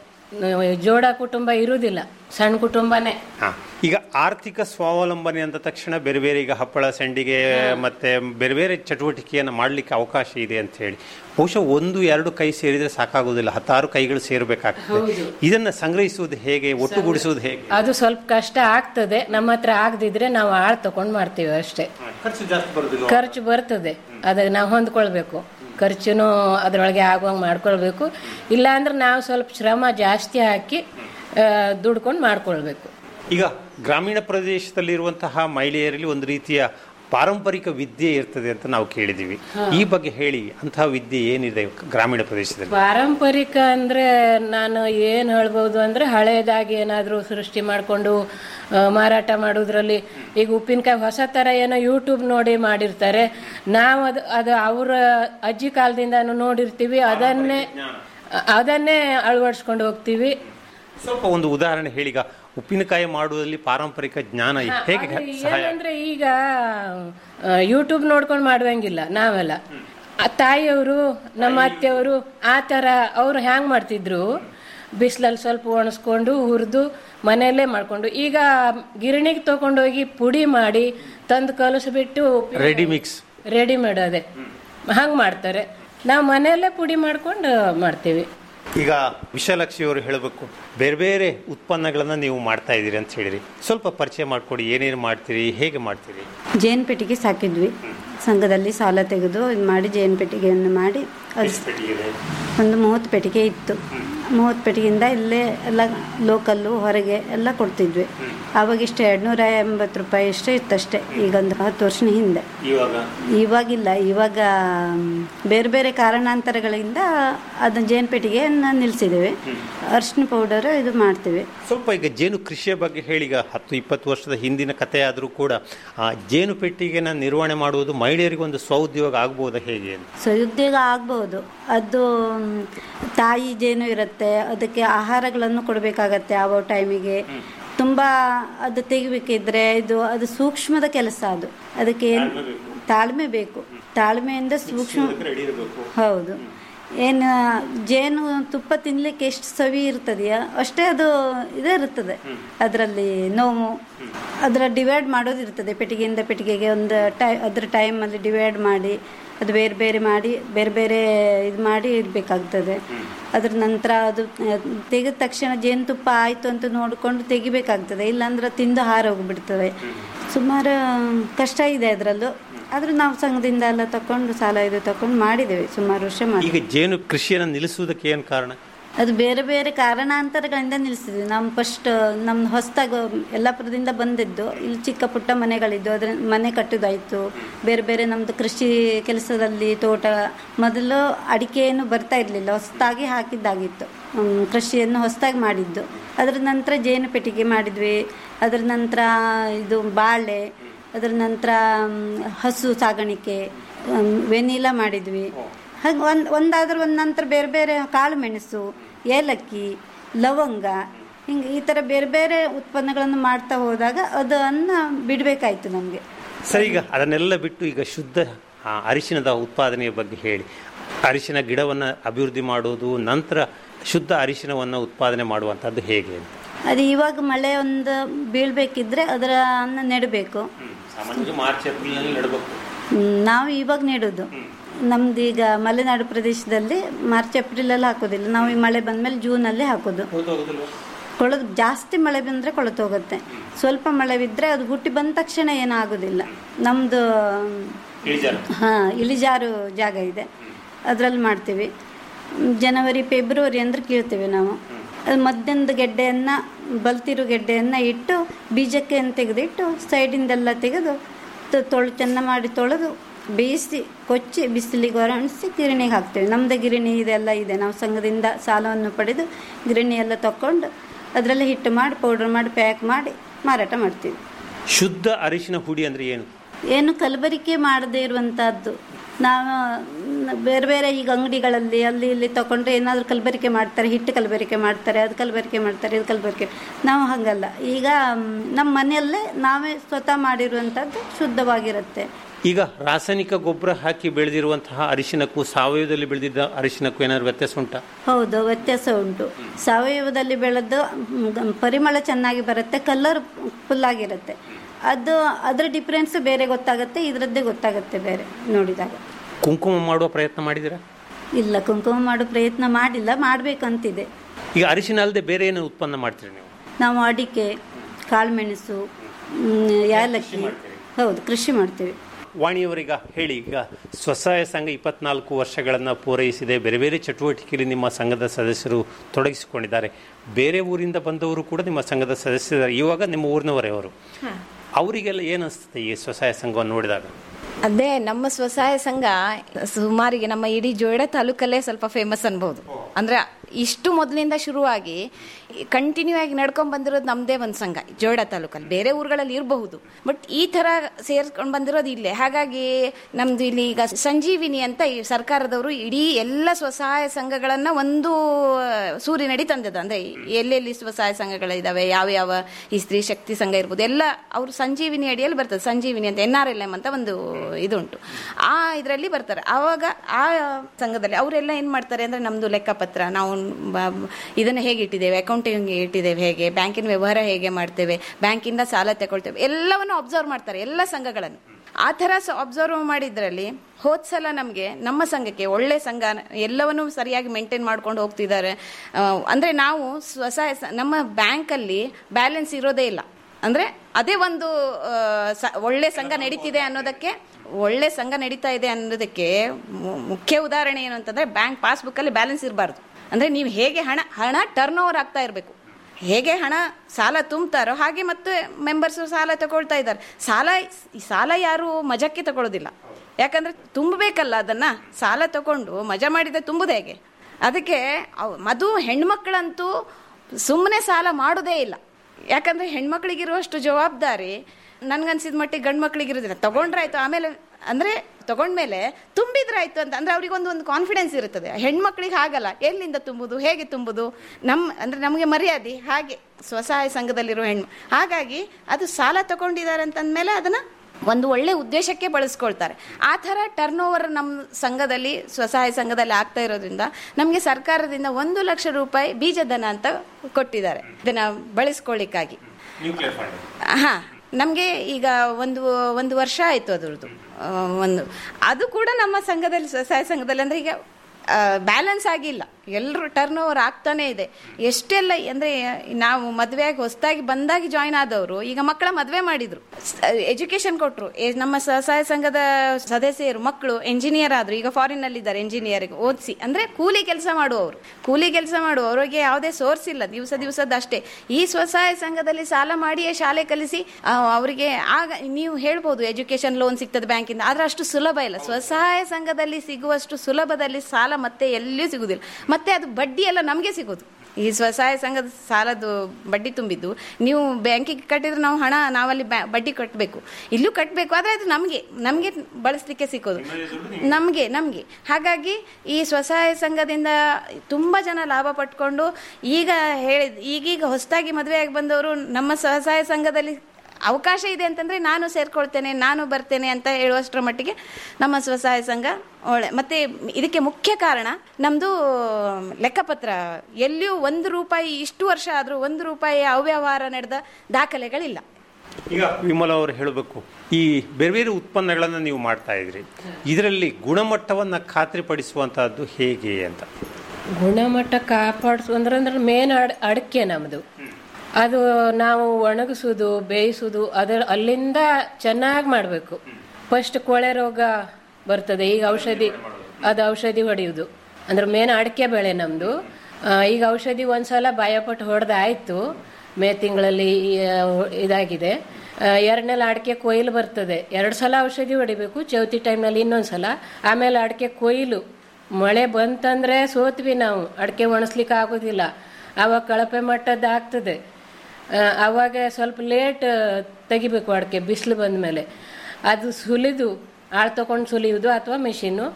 ಜೋಡ ಕುಟುಂಬ ಇರುವುದಿಲ್ಲ ಸಣ್ಣ ಕುಟುಂಬನೇ ಹಾ. ಈಗ ಆರ್ಥಿಕ ಸ್ವಾವಲಂಬನೆ ಅಂದ ತಕ್ಷಣ ಬೇರೆ ಬೇರೆ ಈಗ ಹಪ್ಪಳ ಸಂಡಿಗೆ ಮತ್ತೆ ಬೇರೆ ಬೇರೆ ಚಟುವಟಿಕೆಯನ್ನು ಮಾಡಲಿಕ್ಕೆ ಅವಕಾಶ ಇದೆ ಅಂತ ಹೇಳಿ ಬಹುಶಃ ಒಂದು ಎರಡು ಕೈ ಸೇರಿದ್ರೆ ಸಾಕಾಗುವುದಿಲ್ಲ ಹತ್ತಾರು ಕೈಗಳು ಸೇರ್ಬೇಕಾಗ್ತದೆ ಇದನ್ನ ಸಂಗ್ರಹಿಸುವುದು ಹೇಗೆ ಒಟ್ಟುಗೂಡಿಸುವುದು ಹೇಗೆ ಅದು ಸ್ವಲ್ಪ ಕಷ್ಟ ಆಗ್ತದೆ ನಮ್ಮ ಹತ್ರ ಆಗದಿದ್ರೆ ನಾವು ಆಳ್ ತಗೊಂಡ್ ಮಾಡ್ತೀವಿ ಅಷ್ಟೇ ಖರ್ಚು ಜಾಸ್ತಿ ಬರುದಿಲ್ಲ ಖರ್ಚು ಬರ್ತದೆ ಅದಕ್ಕೆ ನಾವು ಹೊಂದ್ಕೊಳ್ಬೇಕು ಖರ್ಚುನು ಅದರೊಳಗೆ ಆಗುವಂಗೆ ಮಾಡ್ಕೊಳ್ಬೇಕು ಇಲ್ಲ ಅಂದ್ರೆ ನಾವು ಸ್ವಲ್ಪ ಶ್ರಮ ಜಾಸ್ತಿ ಹಾಕಿ ದುಡ್ಕೊಂಡು ಮಾಡ್ಕೊಳ್ಬೇಕು ಈಗ ಗ್ರಾಮೀಣ ಪ್ರದೇಶದಲ್ಲಿರುವಂತಹ ಮಹಿಳೆಯರಲ್ಲಿ ಒಂದು ರೀತಿಯ ಪಾರಂಪರಿಕ ವಿದ್ಯೆ ಇರ್ತದೆ ಅಂತ ನಾವು ಕೇಳಿದೀವಿ ಈ ಬಗ್ಗೆ ಹೇಳಿ ಅಂತಹ ವಿದ್ಯೆ ಏನಿದೆ ಗ್ರಾಮೀಣ ಪ್ರದೇಶದಲ್ಲಿ ಪಾರಂಪರಿಕ ಅಂದ್ರೆ ನಾನು ಏನು ಹೇಳ್ಬೋದು ಅಂದ್ರೆ ಹಳೇದಾಗಿ ಏನಾದರೂ ಸೃಷ್ಟಿ ಮಾಡಿಕೊಂಡು ಮಾರಾಟ ಮಾಡೋದ್ರಲ್ಲಿ ಈಗ ಉಪ್ಪಿನಕಾಯಿ ಹೊಸ ಥರ ಏನೋ ಯೂಟ್ಯೂಬ್ ನೋಡಿ ಮಾಡಿರ್ತಾರೆ ನಾವು ಅದು ಅದು ಅವರ ಅಜ್ಜಿ ಕಾಲದಿಂದಾನು ನೋಡಿರ್ತೀವಿ ಅದನ್ನೇ ಅದನ್ನೇ ಅಳವಡಿಸ್ಕೊಂಡು ಹೋಗ್ತೀವಿ ಸ್ವಲ್ಪ ಒಂದು ಉದಾಹರಣೆ ಹೇಳಿಗ ಉಪ್ಪಿನಕಾಯಿ ಮಾಡುವುದರಲ್ಲಿ ಪಾರಂಪರಿಕ ಜ್ಞಾನ ಹೇಗೆ ಅದು ಸಹಾಯ ಏನಂದ್ರೆ ಈಗ ಯೂಟ್ಯೂಬ್ ನೋಡ್ಕೊಂಡು ಮಾಡುವಂಗಿಲ್ಲ ನಾವೆಲ್ಲ ಆ ತಾಯಿಯವರು ನಮ್ಮ ಅತ್ತೆಯವರು ಆ ಥರ ಅವ್ರು ಹ್ಯಾಂಗ್ ಮಾಡ್ತಿದ್ರು ಬಿಸಿಲಲ್ಲಿ ಸ್ವಲ್ಪ ಒಣಸ್ಕೊಂಡು ಹುರಿದು ಮನೆಯಲ್ಲೇ ಮಾಡ್ಕೊಂಡು ಈಗ ಗಿರಣಿಗೆ ತಗೊಂಡೋಗಿ ಪುಡಿ ಮಾಡಿ ತಂದು ಕಲಸಿಬಿಟ್ಟು ರೆಡಿ ಮಿಕ್ಸ್ ರೆಡಿಮೇಡ್ ಅದೇ ಹಂಗೆ ಮಾಡ್ತಾರೆ ನಾವು ಮನೆಯಲ್ಲೇ ಪುಡಿ ಮಾಡ್ಕೊಂಡು ಮಾಡ್ತೀವಿ ಈಗ ವಿಶಾಲಕ್ಷಿ ಅವರು ಹೇಳಬೇಕು ಬೇರೆ ಬೇರೆ ಉತ್ಪನ್ನಗಳನ್ನ ನೀವು ಮಾಡ್ತಾ ಇದ್ದೀರಿ ಅಂತ ಹೇಳಿರಿ ಸ್ವಲ್ಪ ಪರಿಚಯ ಮಾಡಿಕೊಡಿ ಏನೇನು ಮಾಡ್ತೀರಿ ಹೇಗೆ ಮಾಡ್ತೀರಿ ಜೇನು ಪೆಟ್ಟಿಗೆ ಸಾಕಿದ್ವಿ ಸಂಘದಲ್ಲಿ ಸಾಲ ತೆಗೆದು ಇದು ಮಾಡಿ ಜೇನು ಪೆಟ್ಟಿಗೆಯನ್ನು ಮಾಡಿ ಅದು ಒಂದು ಮೂವತ್ತು ಪೆಟ್ಟಿಗೆ ಇತ್ತು ಮೂವತ್ತು ಪೆಟ್ಟಿಗೆಯಿಂದ ಇಲ್ಲೇ ಎಲ್ಲ ಲೋಕಲ್ಲು ಹೊರಗೆ ಎಲ್ಲ ಕೊಡ್ತಿದ್ವಿ ಆವಾಗ ಇಷ್ಟು ಎರಡುನೂರ ಎಂಬತ್ತು ರೂಪಾಯಿ ಅಷ್ಟೇ ಇತ್ತಷ್ಟೇ ಈಗ ಒಂದು ಹತ್ತು ವರ್ಷದ ಹಿಂದೆ ಇವಾಗ ಇವಾಗಿಲ್ಲ ಇವಾಗ ಮ್, ಬೇರೆ ಬೇರೆ ಕಾರಣಾಂತರಗಳಿಂದ ಅದನ್ನ ಜೇನು ಪೆಟ್ಟಿಗೆಯನ್ನು ನಿಲ್ಲಿಸಿದ್ದೇವೆ ಅರ್ಶಿನ ಪೌಡರ್ ಇದು ಮಾಡ್ತೀವಿ ಸ್ವಲ್ಪ ಈಗ ಜೇನು ಕೃಷಿಯ ಬಗ್ಗೆ ಹೇಳಿ ಈಗ ಹತ್ತು ಇಪ್ಪತ್ತು ವರ್ಷದ ಹಿಂದಿನ ಕಥೆ ಆದರೂ ಕೂಡ ಆ ಜೇನು ಪೆಟ್ಟಿಗೆನ ನಿರ್ವಹಣೆ ಮಾಡುವುದು ಮಹಿಳೆಯರಿಗೆ ಒಂದು ಸ್ವಉದ್ಯೋಗ ಆಗ್ಬೋದಾ ಹೇಗೆ ಅಂತ ಸೊ ಉದ್ಯೋಗ ಆಗ್ಬೋದು ಅದು ಮ್, ತಾಯಿ ಜೇನು ಇರುತ್ತೆ ಅದಕ್ಕೆ ಆಹಾರಗಳನ್ನು ಕೊಡಬೇಕಾಗತ್ತೆ ಆವ ಟೈಮಿಗೆ ತುಂಬ ಅದು ತೆಗಿಬೇಕಿದ್ರೆ ಇದು ಅದು ಸೂಕ್ಷ್ಮದ ಕೆಲಸ ಅದು ಅದಕ್ಕೆ ಏನ್ ತಾಳ್ಮೆ ಬೇಕು ತಾಳ್ಮೆಯಿಂದ ಸೂಕ್ಷ್ಮ ಹೌದು ಏನು ಜೇನು ತುಪ್ಪ ತಿನ್ಲಿಕ್ಕೆ ಎಷ್ಟು ಸವಿ ಇರ್ತದೆಯಾ ಅಷ್ಟೇ ಅದು ಇದೇ ಇರ್ತದೆ ಅದರಲ್ಲಿ ನೋವು ಅದರ ಡಿವೈಡ್ ಮಾಡೋದು ಇರ್ತದೆ ಪೆಟ್ಟಿಗೆಯಿಂದ ಪೆಟ್ಟಿಗೆಗೆ ಒಂದು ಟೈ ಅದ್ರ ಟೈಮಲ್ಲಿ ಡಿವೈಡ್ ಮಾಡಿ ಅದು ಬೇರೆ ಬೇರೆ ಮಾಡಿ ಬೇರೆ ಬೇರೆ ಇದು ಮಾಡಿ ಇಡಬೇಕಾಗ್ತದೆ ಅದ್ರ ನಂತರ ಅದು ಆ, ತೆಗೆದ ತಕ್ಷಣ ಜೇನುತುಪ್ಪ ಆಯಿತು ಅಂತ ನೋಡಿಕೊಂಡು ತೆಗಿಬೇಕಾಗ್ತದೆ ಇಲ್ಲಾಂದ್ರೆ ತಿಂದು ಹಾರೋಗ್ಬಿಡ್ತದೆ ಸುಮಾರು ಕಷ್ಟ ಇದೆ ಅದರಲ್ಲೂ ಆದರೂ ನಾವು ಸಂಘದಿಂದ ಎಲ್ಲ ತಕೊಂಡು ಸಾಲ ಇದು ತಕೊಂಡು ಮಾಡಿದ್ದೇವೆ ಸುಮಾರು ವರ್ಷ ಮಾಡಿ ಈಗ ಜೇನು ಕೃಷಿಯನ್ನು ನಿಲ್ಲಿಸುವುದಕ್ಕೆ ಏನು ಕಾರಣ ಅದು ಬೇರೆ ಬೇರೆ ಕಾರಣಾಂತರಗಳಿಂದ ನಿಲ್ಲಿಸಿದ್ವಿ ನಮ್ಮ ಫಸ್ಟ್ ನಮ್ಮ ಹೊಸದಾಗಿ ಯಲ್ಲಾಪುರದಿಂದ ಬಂದಿದ್ದು ಇಲ್ಲಿ ಚಿಕ್ಕ ಪುಟ್ಟ ಮನೆಗಳಿದ್ದು ಅದ್ರ ಮನೆ ಕಟ್ಟೋದಾಯಿತು ಬೇರೆ ಬೇರೆ ನಮ್ಮದು ಕೃಷಿ ಕೆಲಸದಲ್ಲಿ ತೋಟ ಮೊದಲು ಅಡಿಕೆ ಏನು ಬರ್ತಾ ಇರಲಿಲ್ಲ ಹೊಸದಾಗಿ ಹಾಕಿದ್ದಾಗಿತ್ತು ಹ್ಮ್, ಕೃಷಿಯನ್ನು ಹೊಸದಾಗಿ ಮಾಡಿದ್ದು ಅದರ ನಂತರ ಜೇನು ಪೆಟ್ಟಿಗೆ ಮಾಡಿದ್ವಿ ಅದರ ನಂತರ ಇದು ಬಾಳೆ ಅದರ ನಂತರ ಮ್, ಹಸು ಸಾಗಾಣಿಕೆ ಮ್, ವೆನಿಲಾ ಮಾಡಿದ್ವಿ ಹಾಗೆ ಒಂದು ಒಂದಾದ್ರೂ ಒಂದು ನಂತರ ಬೇರೆ ಬೇರೆ ಕಾಳು ಮೆಣಸು ಏಲಕ್ಕಿ ಲವಂಗ ಹಿಂಗೆ ಈ ಥರ ಬೇರೆ ಬೇರೆ ಉತ್ಪನ್ನಗಳನ್ನು ಮಾಡ್ತಾ ಹೋದಾಗ ಅದನ್ನು ಬಿಡಬೇಕಾಯ್ತು ನಮಗೆ ಸರಿ ಈಗ ಅದನ್ನೆಲ್ಲ ಬಿಟ್ಟು ಈಗ ಶುದ್ಧ ಆ, ಅರಿಶಿಣದ ಉತ್ಪಾದನೆಯ ಬಗ್ಗೆ ಹೇಳಿ ಅರಿಶಿನ ಗಿಡವನ್ನು ಅಭಿವೃದ್ಧಿ ಮಾಡುವುದು ನಂತರ ಶುದ್ಧ ಅರಿಶಿನವನ್ನು ಉತ್ಪಾದನೆ ಮಾಡುವಂಥದ್ದು ಹೇಗೆ ಅಂತ ಅದು ಇವಾಗ ಮಳೆ ಒಂದು ಬೀಳ್ಬೇಕಿದ್ರೆ ಅದರ ಅನ್ನ ನೆಡಬೇಕು ಸಾಮಾನ್ಯವಾಗಿ ಮಾರ್ಚ್ ಏಪ್ರಿಲ್ನಲ್ಲಿ ನೆಡಬೇಕು ಹ್ಮ್, ನಾವು ಇವಾಗ ನೆಡೋದು ನಮ್ದು ಈಗ ಮಲೆನಾಡು ಪ್ರದೇಶದಲ್ಲಿ ಮಾರ್ಚ್ ಏಪ್ರಿಲಲ್ಲಿ ಹಾಕೋದಿಲ್ಲ ನಾವು ಈ ಮಳೆ ಬಂದಮೇಲೆ ಜೂನಲ್ಲಿ ಹಾಕೋದು ಕೊಳದು ಜಾಸ್ತಿ ಮಳೆ ಬಂದರೆ ಕೊಳತೋಗುತ್ತೆ ಸ್ವಲ್ಪ ಮಳೆ ಬಿದ್ದರೆ ಅದು ಹುಟ್ಟಿ ಬಂದ ತಕ್ಷಣ ಏನೂ ಆಗೋದಿಲ್ಲ ನಮ್ಮದು ಹಾಂ ಇಳಿಜಾರು ಜಾಗ ಇದೆ ಅದರಲ್ಲಿ ಮಾಡ್ತೀವಿ ಮ್, ಜನವರಿ ಫೆಬ್ರವರಿ ಅಂದ್ರೆ ಕೀಳ್ತೀವಿ ನಾವು ಅದು ಮಧ್ಯದ ಗೆಡ್ಡೆಯನ್ನು ಬಲ್ತಿರೋ ಗೆಡ್ಡೆಯನ್ನು ಇಟ್ಟು ಬೀಜಕ್ಕೆ ಅಂತ ತೆಗೆದಿಟ್ಟು ಸೈಡಿಂದೆಲ್ಲ ತೆಗೆದು ತ- ತೊಳೆ ಚೆನ್ನ ಮಾಡಿ ತೊಳೆದು ಬೇಯಿಸಿ ಕೊಚ್ಚಿ ಬಿಸಿಲಿಗೆ ಒಣಗಿಸಿ ಗಿರಣಿಗೆ ಹಾಕ್ತೇವೆ ನಮ್ಮದು ಗಿರಣಿ ಇದೆಲ್ಲ ಇದೆ ನಾವು ಸಂಘದಿಂದ ಸಾಲವನ್ನು ಪಡೆದು ಗಿರಣಿ ಎಲ್ಲ ತಗೊಂಡು ಅದರಲ್ಲಿ ಹಿಟ್ಟು ಮಾಡಿ ಪೌಡ್ರ್ ಮಾಡಿ ಪ್ಯಾಕ್ ಮಾಡಿ ಮಾರಾಟ ಮಾಡ್ತೀವಿ ಶುದ್ಧ ಅರಿಶಿನ ಹುಡಿ ಅಂದ್ರೆ ಏನು ಏನು ಕಲಬೆರಿಕೆ ಮಾಡದೇ ಇರುವಂತಹದ್ದು ನಾವು ಮ್, ಬೇರೆ ಬೇರೆ ಈಗ ಅಂಗಡಿಗಳಲ್ಲಿ ಅಲ್ಲಿ ಇಲ್ಲಿ ತಗೊಂಡ್ರೆ ಏನಾದರೂ ಕಲಬೆರಿಕೆ ಮಾಡ್ತಾರೆ ಹಿಟ್ಟು ಕಲಬೆರಿಕೆ ಮಾಡ್ತಾರೆ ಅದು ಕಲಬೆರಿಕೆ ಮಾಡ್ತಾರೆ ಇದು ಕಲಬೆರಿಕೆ ನಾವು ಹಾಗಲ್ಲ ಈಗ ಮ್, ನಮ್ಮ ಮನೆಯಲ್ಲೇ ನಾವೇ ಸ್ವತಃ ಮಾಡಿರುವಂಥದ್ದು ಶುದ್ಧವಾಗಿರುತ್ತೆ ಈಗ ರಾಸಾಯನಿಕ ಗೊಬ್ಬರ ಹಾಕಿ ಬೆಳೆದಿರುವಂತಹ ಅರಿಶಿನಕ್ಕೂ ಸಾವಯವದಲ್ಲಿ ಬೆಳೆದಿದ್ದ ಅರಿಶಿನಕ್ಕೂ ಏನಾದ್ರು ವ್ಯತ್ಯಾಸ ಉಂಟಾ ಹೌದು ವ್ಯತ್ಯಾಸ ಉಂಟು ಸಾವಯವದಲ್ಲಿ ಬೆಳೆದು ಮ್, ಪರಿಮಳ ಚೆನ್ನಾಗಿ ಬರುತ್ತೆ ಕಲರ್ ಫುಲ್ ಆಗಿರುತ್ತೆ ಅದು ಅದರ ಡಿಫ್ರೆನ್ಸ್ ಬೇರೆ ಗೊತ್ತಾಗುತ್ತೆ ಇದರದ್ದೇ ಗೊತ್ತಾಗುತ್ತೆ ಬೇರೆ ನೋಡಿದಾಗ ಕುಂಕುಮ ಮಾಡುವ ಪ್ರಯತ್ನ ಮಾಡಿದಿರಾ ಇಲ್ಲ ಕುಂಕುಮ ಮಾಡೋ ಪ್ರಯತ್ನ ಮಾಡಿಲ್ಲ ಮಾಡಬೇಕಂತಿದೆ ಈಗ ಅರಿಶಿನ ಅಲ್ಲದೆ ಬೇರೆ ಏನು ಉತ್ಪನ್ನ ಮಾಡ್ತೀರಿ ನೀವು ನಾವು ಅಡಿಕೆ ಕಾಳುಮೆಣಸು ಮ್, ಏಲಕ್ಕಿ ಹೌದು ಕೃಷಿ ಮಾಡ್ತೀವಿ ವಾಣಿಯವರೀಗ ಹೇಳಿ ಈಗ ಸ್ವಸಹಾಯ ಸಂಘ ಇಪ್ಪತ್ನಾಲ್ಕು ವರ್ಷಗಳನ್ನು ಪೂರೈಸಿದೆ ಬೇರೆ ಬೇರೆ ಚಟುವಟಿಕೆಯಲ್ಲಿ ನಿಮ್ಮ ಸಂಘದ ಸದಸ್ಯರು ತೊಡಗಿಸಿಕೊಂಡಿದ್ದಾರೆ ಬೇರೆ ಊರಿಂದ ಬಂದವರು ಕೂಡ ನಿಮ್ಮ ಸಂಘದ ಸದಸ್ಯರಿದ್ದಾರೆ ಇವಾಗ ನಿಮ್ಮ ಊರಿನವರೇ ಅವರು ಅವರಿಗೆಲ್ಲ ಏನು ಅನಿಸ್ತದೆ ಈ ಸ್ವಸಹಾಯ ಸಂಘವನ್ನು ನೋಡಿದಾಗ ಅದೇ ನಮ್ಮ ಸ್ವಸಹಾಯ ಸಂಘ ಸುಮಾರಿಗೆ ನಮ್ಮ ಇಡೀ ಜೋಯಿಡ ತಾಲೂಕಲ್ಲೇ ಸ್ವಲ್ಪ ಫೇಮಸ್ ಅನ್ಬೋದು ಅಂದ್ರೆ ಇಷ್ಟು ಮೊದಲಿಂದ ಶುರುವಾಗಿ ಕಂಟಿನ್ಯೂ ಆಗಿ ನಡ್ಕೊಂಡ್ ಬಂದಿರೋದು ನಮ್ಮದೇ ಒಂದು ಸಂಘ ಜೋಯಿಡ ತಾಲೂಕಲ್ಲಿ ಬೇರೆ ಊರುಗಳಲ್ಲಿ ಇರಬಹುದು ಬಟ್ ಈ ತರ ಸೇರ್ಕೊಂಡು ಬಂದಿರೋದು ಇಲ್ಲೇ ಹಾಗಾಗಿ ನಮ್ದು ಇಲ್ಲಿ ಈಗ ಸಂಜೀವಿನಿ ಅಂತ ಈ ಸರ್ಕಾರದವರು ಇಡೀ ಎಲ್ಲ ಸ್ವಸಹಾಯ ಸಂಘಗಳನ್ನ ಒಂದು ಸೂರಿನಡಿ ತಂದದ ಅಂದ್ರೆ ಎಲ್ಲೆಲ್ಲಿ ಸ್ವಸಹಾಯ ಸಂಘಗಳಿದಾವೆ ಯಾವ ಯಾವ ಈ ಸ್ತ್ರೀ ಶಕ್ತಿ ಸಂಘ ಇರ್ಬೋದು ಎಲ್ಲ ಅವರು ಸಂಜೀವಿನಿ ಅಡಿಯಲ್ಲಿ ಬರ್ತದೆ ಸಂಜೀವಿನಿ ಅಂತ ಎನ್ ಆರ್ ಎಲ್ ಎಂ ಅಂತ ಒಂದು ಇದುಂಟು ಆ ಇದರಲ್ಲಿ ಬರ್ತಾರೆ ಆವಾಗ ಆ ಸಂಘದಲ್ಲಿ ಅವರೆಲ್ಲ ಏನ್ ಮಾಡ್ತಾರೆ ಅಂದ್ರೆ ನಮ್ದು ಲೆಕ್ಕಪತ್ರ ನಾವು ಬ- ಇದನ್ನ ಹೇಗೆ ಇಟ್ಟಿದ್ದೇವೆ ಅಕೌಂಟಿಂಗ್ ಇಟ್ಟಿದ್ದೇವೆ ಹೇಗೆ ಬ್ಯಾಂಕಿನ ವ್ಯವಹಾರ ಹೇಗೆ ಮಾಡ್ತೇವೆ ಬ್ಯಾಂಕಿಂದ ಸಾಲ ತಗೊಳ್ತೇವೆ ಎಲ್ಲವನ್ನು ಅಬ್ಸರ್ವ್ ಮಾಡ್ತಾರೆ ಎಲ್ಲ ಸಂಘಗಳನ್ನು ಆ ಥರ ಅಬ್ಸರ್ವ್ ಮಾಡಿದ್ರಲ್ಲಿ ಹೋದ್ ಸಲ ನಮಗೆ ನಮ್ಮ ಸಂಘಕ್ಕೆ ಒಳ್ಳೆ ಸಂಘ ಎಲ್ಲವನ್ನೂ ಸರಿಯಾಗಿ ಮೇಂಟೈನ್ ಮಾಡ್ಕೊಂಡು ಹೋಗ್ತಿದ್ದಾರೆ ಆ, ಅಂದ್ರೆ ನಾವು ಸ್ವಸಹಾಯ ಸ- ನಮ್ಮ ಬ್ಯಾಂಕಲ್ಲಿ ಬ್ಯಾಲೆನ್ಸ್ ಇರೋದೇ ಇಲ್ಲ ಅಂದ್ರೆ ಅದೇ ಒಂದು ಆ, ಸ- ಒಳ್ಳೆ ಸಂಘ ನಡೀತಿದೆ ಅನ್ನೋದಕ್ಕೆ ಒಳ್ಳೆ ಸಂಘ ನಡೀತಾ ಇದೆ ಅನ್ನೋದಕ್ಕೆ ಮು- ಮುಖ್ಯ ಉದಾಹರಣೆ ಏನು ಅಂತಂದ್ರೆ ಬ್ಯಾಂಕ್ ಪಾಸ್ಬುಕ್ ಅಲ್ಲಿ ಬ್ಯಾಲೆನ್ಸ್ ಇರಬಾರ್ದು ಅಂದರೆ ನೀವು ಹೇಗೆ ಹಣ ಹಣ ಟರ್ನ್ ಓವರ್ ಆಗ್ತಾ ಇರಬೇಕು ಹೇಗೆ ಹಣ ಸಾಲ ತುಂಬ್ತಾರೋ ಹಾಗೆ ಮತ್ತೆ ಮೆಂಬರ್ಸು ಸಾಲ ತಗೊಳ್ತಾ ಇದ್ದಾರೆ ಸಾಲ ಈ ಸಾಲ ಯಾರು ಮಜಕ್ಕೆ ತಗೊಳ್ಳೋದಿಲ್ಲ ಯಾಕಂದರೆ ತುಂಬಬೇಕಲ್ಲ ಅದನ್ನು ಸಾಲ ತಗೊಂಡು ಮಜಾ ಮಾಡಿದರೆ ತುಂಬುದು ಹೇಗೆ ಅದಕ್ಕೆ ಅವ್- ಅದು ಹೆಣ್ಮಕ್ಳಂತೂ ಸುಮ್ಮನೆ ಸಾಲ ಮಾಡೋದೇ ಇಲ್ಲ ಯಾಕಂದರೆ ಹೆಣ್ಮಕ್ಳಿಗಿರುವಷ್ಟು ಜವಾಬ್ದಾರಿ ನನ್ಗನ್ಸಿದ ಮಟ್ಟಿಗೆ ಗಂಡು ಮಕ್ಳಿಗಿರೋದಿಲ್ಲ ತಗೊಂಡ್ರಾಯ್ತು ಆಮೇಲೆ ಅಂದರೆ ತಗೊಂಡ್ಮೇಲೆ ತುಂಬಿದ್ರಾಯ್ತು ಅಂತ ಅಂದರೆ ಅವ್ರಿಗೊಂದು ಒಂದು ಕಾನ್ಫಿಡೆನ್ಸ್ ಇರುತ್ತದೆ ಹೆಣ್ಮಕ್ಳಿಗೆ ಹಾಗಲ್ಲ ಎಲ್ಲಿಂದ ತುಂಬುದು ಹೇಗೆ ತುಂಬುದು ನಮ್ಮ ಅಂದರೆ ನಮಗೆ ಮರ್ಯಾದೆ ಹಾಗೆ ಸ್ವಸಹಾಯ ಸಂಘದಲ್ಲಿರೋ ಹೆಣ್ಣು ಹಾಗಾಗಿ ಅದು ಸಾಲ ತಗೊಂಡಿದ್ದಾರೆ ಅಂತಂದಮೇಲೆ ಅದನ್ನು ಒಂದು ಒಳ್ಳೆ ಉದ್ದೇಶಕ್ಕೆ ಬಳಸ್ಕೊಳ್ತಾರೆ ಆ ಥರ ಟರ್ನ್ ಓವರ್ ನಮ್ಮ ಸಂಘದಲ್ಲಿ ಸ್ವಸಹಾಯ ಸಂಘದಲ್ಲಿ ಆಗ್ತಾ ಇರೋದ್ರಿಂದ ನಮಗೆ ಸರ್ಕಾರದಿಂದ ಒಂದು ಲಕ್ಷ ರೂಪಾಯಿ ಬೀಜದನ ಅಂತ ಕೊಟ್ಟಿದ್ದಾರೆ ಇದನ್ನು ಬಳಸ್ಕೊಳ್ಳಿಕ್ಕಾಗಿ ಹಾಂ ನಮಗೆ ಈಗ ಒಂದು ಒಂದು ವರ್ಷ ಆಯಿತು ಅದರದ್ದು ಆ, ಒಂದು ಅದು ಕೂಡ ನಮ್ಮ ಸಂಘದಲ್ಲಿ ಸ್ವಸಹಾಯ ಸಂಘದಲ್ಲಿ ಅಂದರೆ ಈಗ ಬ್ಯಾಲೆನ್ಸ್ ಆಗಿಲ್ಲ ಎಲ್ಲರೂ ಟರ್ನ್ ಓವರ್ ಆಗ್ತಾನೇ ಇದೆ ಎಷ್ಟೆಲ್ಲ ಅಂದರೆ ನಾವು ಮದುವೆಯಾಗಿ ಹೊಸದಾಗಿ ಬಂದಾಗಿ ಜಾಯ್ನ್ ಆದವರು ಈಗ ಮಕ್ಕಳ ಮದುವೆ ಮಾಡಿದ್ರು ಎಜುಕೇಶನ್ ಕೊಟ್ಟರು ನಮ್ಮ ಸ್ವಸಹಾಯ ಸಂಘದ ಸದಸ್ಯರು ಮಕ್ಕಳು ಎಂಜಿನಿಯರ್ ಆದರು ಈಗ ಫಾರಿನ್ನಲ್ಲಿದ್ದಾರೆ ಎಂಜಿನಿಯರ್ಗೆ ಓದಿಸಿ ಅಂದರೆ ಕೂಲಿ ಕೆಲಸ ಮಾಡುವವರು ಕೂಲಿ ಕೆಲಸ ಮಾಡುವವರಿಗೆ ಯಾವುದೇ ಸೋರ್ಸ್ ಇಲ್ಲ ದಿವಸ ದಿವಸದ ಅಷ್ಟೇ ಈ ಸ್ವಸಹಾಯ ಸಂಘದಲ್ಲಿ ಸಾಲ ಮಾಡಿಯೇ ಶಾಲೆ ಕಲಿಸಿ ಆ, ಅವರಿಗೆ ಆಗ ನೀವು ಹೇಳ್ಬೋದು ಎಜುಕೇಶನ್ ಲೋನ್ ಸಿಗ್ತದೆ ಬ್ಯಾಂಕಿಂದ ಆದರೆ ಅಷ್ಟು ಸುಲಭ ಇಲ್ಲ ಸ್ವಸಹಾಯ ಸಂಘದಲ್ಲಿ ಸಿಗುವಷ್ಟು ಸುಲಭದಲ್ಲಿ ಸಾಲ ಮತ್ತೆ ಎಲ್ಲಿಯೂ ಸಿಗುವುದಿಲ್ಲ ಮತ್ತೆ ಅದು ಬಡ್ಡಿ ಎಲ್ಲ ನಮಗೆ ಸಿಗೋದು ಈ ಸ್ವಸಹಾಯ ಸಂಘದ ಸಾಲದ್ದು ಬಡ್ಡಿ ತುಂಬಿದ್ದು ನೀವು ಬ್ಯಾಂಕಿಗೆ ಕಟ್ಟಿದ್ರೆ ನಾವು ಹಣ ನಾವಲ್ಲಿ ಬ್ಯಾ ಬಡ್ಡಿ ಕಟ್ಟಬೇಕು ಇಲ್ಲೂ ಕಟ್ಟಬೇಕು ಆದರೆ ಅದು ನಮಗೆ ನಮಗೆ ಬಳಸಲಿಕ್ಕೆ ಸಿಕ್ಕೋದು ನಮಗೆ ನಮಗೆ ಹಾಗಾಗಿ ಈ ಸ್ವಸಹಾಯ ಸಂಘದಿಂದ ತುಂಬ ಜನ ಲಾಭ ಪಟ್ಕೊಂಡು ಈಗ ಹೇಳಿ ಈಗೀಗ ಹೊಸದಾಗಿ ಮದುವೆಯಾಗಿ ಬಂದವರು ನಮ್ಮ ಸ್ವಸಹಾಯ ಸಂಘದಲ್ಲಿ ಅವಕಾಶ ಇದೆ ಅಂತಂದರೆ ನಾನು ಸೇರ್ಕೊಳ್ತೇನೆ ನಾನು ಬರ್ತೇನೆ ಅಂತ ಹೇಳುವಷ್ಟರ ಮಟ್ಟಿಗೆ ನಮ್ಮ ಸ್ವಸಹಾಯ ಸಂಘ ಒಳ್ಳೆ ಮತ್ತು ಇದಕ್ಕೆ ಮುಖ್ಯ ಕಾರಣ ನಮ್ಮದು ಲೆಕ್ಕಪತ್ರ ಎಲ್ಲಿಯೂ ಒಂದು ರೂಪಾಯಿ ಇಷ್ಟು ವರ್ಷ ಆದರೂ ಒಂದು ರೂಪಾಯಿ ಅವ್ಯವಹಾರ ನಡೆದ ದಾಖಲೆಗಳಿಲ್ಲ ಈಗ ವಿಮಲ ಅವರು ಹೇಳಬೇಕು ಈ ಬೇರೆ ಬೇರೆ ಉತ್ಪನ್ನಗಳನ್ನು ನೀವು ಮಾಡ್ತಾ ಇದ್ರಿ ಇದರಲ್ಲಿ ಗುಣಮಟ್ಟವನ್ನು ಖಾತ್ರಿಪಡಿಸುವಂತಹದ್ದು ಹೇಗೆ ಅಂತ ಗುಣಮಟ್ಟ ಕಾಪಾಡಿಸು ಅಂದ್ರೆ ಅಂದ್ರೆ ಮೇನ್ ಅಡ್ ಅಡಿಕೆ ನಮ್ಮದು ಅದು ನಾವು ಒಣಗಿಸೋದು ಬೇಯಿಸೋದು ಅದರ ಅಲ್ಲಿಂದ ಚೆನ್ನಾಗಿ ಮಾಡಬೇಕು ಫಸ್ಟ್ ಕೊಳೆ ರೋಗ ಬರ್ತದೆ ಈಗ ಔಷಧಿ ಅದು ಔಷಧಿ ಹೊಡೆಯುವುದು ಅಂದ್ರೆ ಮೇನ್ ಅಡಿಕೆ ಬೆಳೆ ನಮ್ಮದು ಈಗ ಔಷಧಿ ಒಂದ್ಸಲ ಬಾಯಪಟ್ಟು ಹೊಡೆದಾಯ್ತು ಮೇ ತಿಂಗಳಲ್ಲಿ ಆ, ಇದಾಗಿದೆ ಎರಡನೇಲ ಅಡಿಕೆ ಕೊಯ್ಲು ಬರ್ತದೆ ಎರಡು ಸಲ ಔಷಧಿ ಹೊಡಿಬೇಕು ಚೌತಿ ಟೈಮ್ನಲ್ಲಿ ಇನ್ನೊಂದು ಸಲ ಆಮೇಲೆ ಅಡಿಕೆ ಕೊಯ್ಲು ಮಳೆ ಬಂತಂದ್ರೆ ಸೋತ್ವಿ ನಾವು ಅಡಿಕೆ ಒಣಸ್ಲಿಕ್ಕೆ ಆಗೋದಿಲ್ಲ ಆವಾಗ ಕಳಪೆ ಮಟ್ಟದ್ದು ಆಗ್ತದೆ ಆ, ಆವಾಗ ಸ್ವಲ್ಪ ಲೇಟ್ ತೆಗಿಬೇಕು ಅಡಿಕೆ ಬಿಸಿಲು ಬಂದ ಮೇಲೆ ಅದು ಸುಲಿದು ಆಳು ತಗೊಂಡು ಸುಲಿಯುವುದು ಅಥವಾ ಮೆಷಿನ್ನು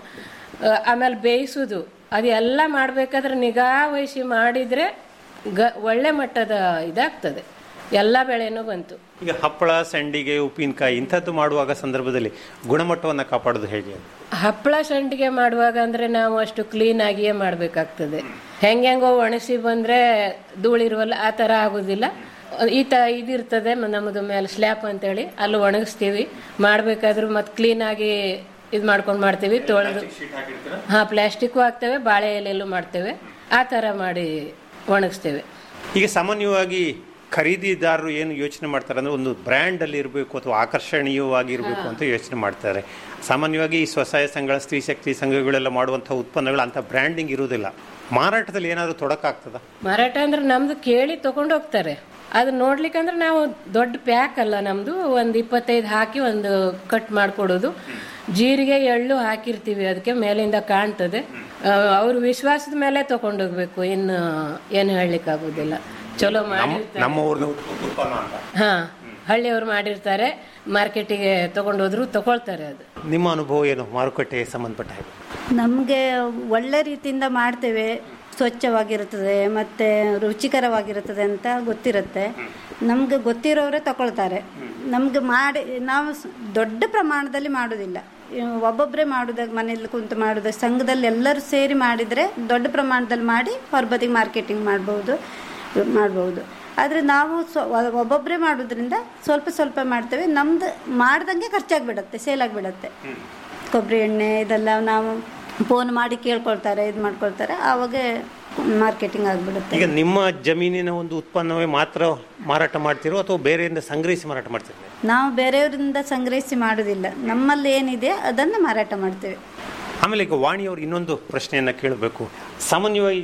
ಆಮೇಲೆ ಬೇಯಿಸೋದು ಅದೆಲ್ಲ ಮಾಡಬೇಕಾದ್ರೆ ನಿಗಾ ವಹಿಸಿ ಮಾಡಿದರೆ ಗ ಒಳ್ಳೆ ಮಟ್ಟದ ಇದಾಗ್ತದೆ ಎಲ್ಲ ಬೆಳೆನೂ ಬಂತು ಈಗ ಹಪ್ಪಳ ಸಂಡಿಗೆ ಉಪ್ಪಿನಕಾಯಿ ಇಂಥದ್ದು ಮಾಡುವಾಗ ಸಂದರ್ಭದಲ್ಲಿ ಗುಣಮಟ್ಟವನ್ನು ಕಾಪಾಡೋದು ಹೇಗೆ ಹಪ್ಪಳ ಸಂಡಿಗೆ ಮಾಡುವಾಗ ಅಂದ್ರೆ ನಾವು ಅಷ್ಟು ಕ್ಲೀನ್ ಆಗಿಯೇ ಮಾಡಬೇಕಾಗ್ತದೆ ಹೆಂಗೆಂಗೋ ಒಣಸಿ ಬಂದ್ರೆ ಧೂಳಿರುವಲ್ಲ ಆ ಥರ ಆಗೋದಿಲ್ಲ ಈ ತ ಇದಿರ್ತದೆ ಮ- ನಮ್ಮದು ಮೇಲೆ ಸ್ಲ್ಯಾಪ್ ಅಂತೇಳಿ ಅಲ್ಲಿ ಒಣಗಿಸ್ತೀವಿ ಮಾಡಬೇಕಾದ್ರೂ ಮತ್ತೆ ಕ್ಲೀನಾಗಿ ಇದು ಮಾಡ್ಕೊಂಡು ಮಾಡ್ತೀವಿ ತೊಳೆದು ಹಾಂ ಪ್ಲಾಸ್ಟಿಕ್ಕು ಹಾಕ್ತೇವೆ ಬಾಳೆ ಎಲೆಯಲ್ಲೂ ಮಾಡ್ತೇವೆ ಆ ಥರ ಮಾಡಿ ಒಣಗಿಸ್ತೇವೆ ಈಗ ಸಾಮಾನ್ಯವಾಗಿ ಖರೀದಿದಾರರು ಏನು ಯೋಚನೆ ಮಾಡ್ತಾರೆ ಅಂದ್ರೆ ಒಂದು ಬ್ರ್ಯಾಂಡ್ ಅಲ್ಲಿ ಇರಬೇಕು ಅಥವಾ ಆಕರ್ಷಣೀಯವಾಗಿ ಇರಬೇಕು ಅಂತ ಯೋಚನೆ ಮಾಡ್ತಾರೆ ಸಾಮಾನ್ಯವಾಗಿ ಈ ಸ್ವಸಹಾಯ ಸಂಘಗಳ ಸ್ತ್ರೀ ಶಕ್ತಿ ಸಂಘಗಳೆಲ್ಲ ಮಾಡುವಂತಹ ಉತ್ಪನ್ನಗಳು ಅಂತ ಬ್ರ್ಯಾಂಡಿಂಗ್ ಇರುವುದಿಲ್ಲ ಮಾರಾಟದಲ್ಲಿ ಏನಾದರೂ ತೊಡಕಾಗ್ತದ ಮಾರಾಟ ಅಂದ್ರೆ ನಮ್ದು ಕೇಳಿ ತಗೊಂಡು ಹೋಗ್ತಾರೆ ಅದು ನೋಡ್ಲಿಕ್ಕಂದ್ರೆ ನಾವು ದೊಡ್ಡ ಪ್ಯಾಕ್ ಅಲ್ಲ ನಮ್ದು ಒಂದು ಇಪ್ಪತ್ತೈದು ಹಾಕಿ ಒಂದು ಕಟ್ ಮಾಡಿಕೊಡೋದು ಜೀರಿಗೆ ಎಳ್ಳು ಹಾಕಿರ್ತೀವಿ ಅದಕ್ಕೆ ಮೇಲಿಂದ ಕಾಣ್ತದೆ ಆ, ಅವ್ರ ವಿಶ್ವಾಸದ ಮೇಲೆ ತಗೊಂಡೋಗ್ಬೇಕು ಇನ್ನು ಏನು ಹೇಳಲಿಕ್ಕಾಗೋದಿಲ್ಲ ಚಲೋ ಮಾಡಿರ್ತಾರೆ ನಮ್ಮ ಊರಿನ ಉತ್ಪನ್ನ ಅಂತ ಹಾ ಹಳ್ಳಿಯವ್ರು ಮಾಡಿರ್ತಾರೆ ಮಾರ್ಕೆಟಿಗೆ ತಗೊಂಡೋದ್ರು ತಗೊಳ್ತಾರೆ ಅದು ನಿಮ್ಮ ಅನುಭವ ಏನು ಮಾರುಕಟ್ಟೆಗೆ ಸಂಬಂಧಪಟ್ಟ ಹಾಗೆ ನಮಗೆ ಒಳ್ಳೆ ರೀತಿಯಿಂದ ಮಾಡ್ತೇವೆ ಸ್ವಚ್ಛವಾಗಿರುತ್ತದೆ ಮತ್ತು ರುಚಿಕರವಾಗಿರುತ್ತದೆ ಅಂತ ಗೊತ್ತಿರುತ್ತೆ ನಮಗೆ ಗೊತ್ತಿರೋರೇ ತಗೊಳ್ತಾರೆ ನಮಗೆ ಮಾಡಿ ನಾವು ಸ್- ದೊಡ್ಡ ಪ್ರಮಾಣದಲ್ಲಿ ಮಾಡೋದಿಲ್ಲ ಒಬ್ಬೊಬ್ಬರೇ ಮಾಡೋದಾಗ ಮನೇಲಿ ಕುಂತು ಮಾಡೋದು ಸಂಘದಲ್ಲಿ ಎಲ್ಲರೂ ಸೇರಿ ಮಾಡಿದರೆ ದೊಡ್ಡ ಪ್ರಮಾಣದಲ್ಲಿ ಮಾಡಿ ಹೊರಬದಿಗೆ ಮಾರ್ಕೆಟಿಂಗ್ ಮಾಡ್ಬೋದು ಮಾಡ್ಬೋದು ಆದರೆ ನಾವು ಸ್ವ ಒಬ್ಬೊಬ್ಬರೇ ಮಾಡೋದ್ರಿಂದ ಸ್ವಲ್ಪ ಸ್ವಲ್ಪ ಮಾಡ್ತೇವೆ ನಮ್ದು ಮಾಡ್ದಂಗೆ ಖರ್ಚಾಗಿಬಿಡತ್ತೆ ಸೇಲ್ ಆಗಿಬಿಡತ್ತೆ ಕೊಬ್ಬರಿ ಎಣ್ಣೆ ಇದೆಲ್ಲ ನಾವು ಫೋನ್ ಮಾಡಿ ಕೇಳ್ಕೊಳ್ತಾರೆ ಇದು ಮಾಡ್ಕೊಳ್ತಾರೆ ಆವಾಗ ಮಾರ್ಕೆಟಿಂಗ್ ಆಗಿಬಿಡುತ್ತೆ ಈಗ ನಿಮ್ಮ ಜಮೀನಿನ ಒಂದು ಉತ್ಪನ್ನವೇ ಮಾತ್ರ ಮಾರಾಟ ಮಾಡ್ತಿರೋ ಅಥವಾ ಬೇರೆಯಿಂದ ಸಂಗ್ರಹಿಸಿ ಮಾರಾಟ ಮಾಡ್ತೀರಿ ನಾವು ಬೇರೆಯವರಿಂದ ಸಂಗ್ರಹಿಸಿ ಮಾಡೋದಿಲ್ಲ ನಮ್ಮಲ್ಲಿ ಏನಿದೆ ಅದನ್ನು ಮಾರಾಟ ಮಾಡ್ತೇವೆ ಆಮೇಲೆ ಈಗ ವಾಣಿಯವರು ಇನ್ನೊಂದು ಪ್ರಶ್ನೆಯನ್ನು ಕೇಳಬೇಕು ಸಾಮಾನ್ಯವಾಗಿ ಈಗ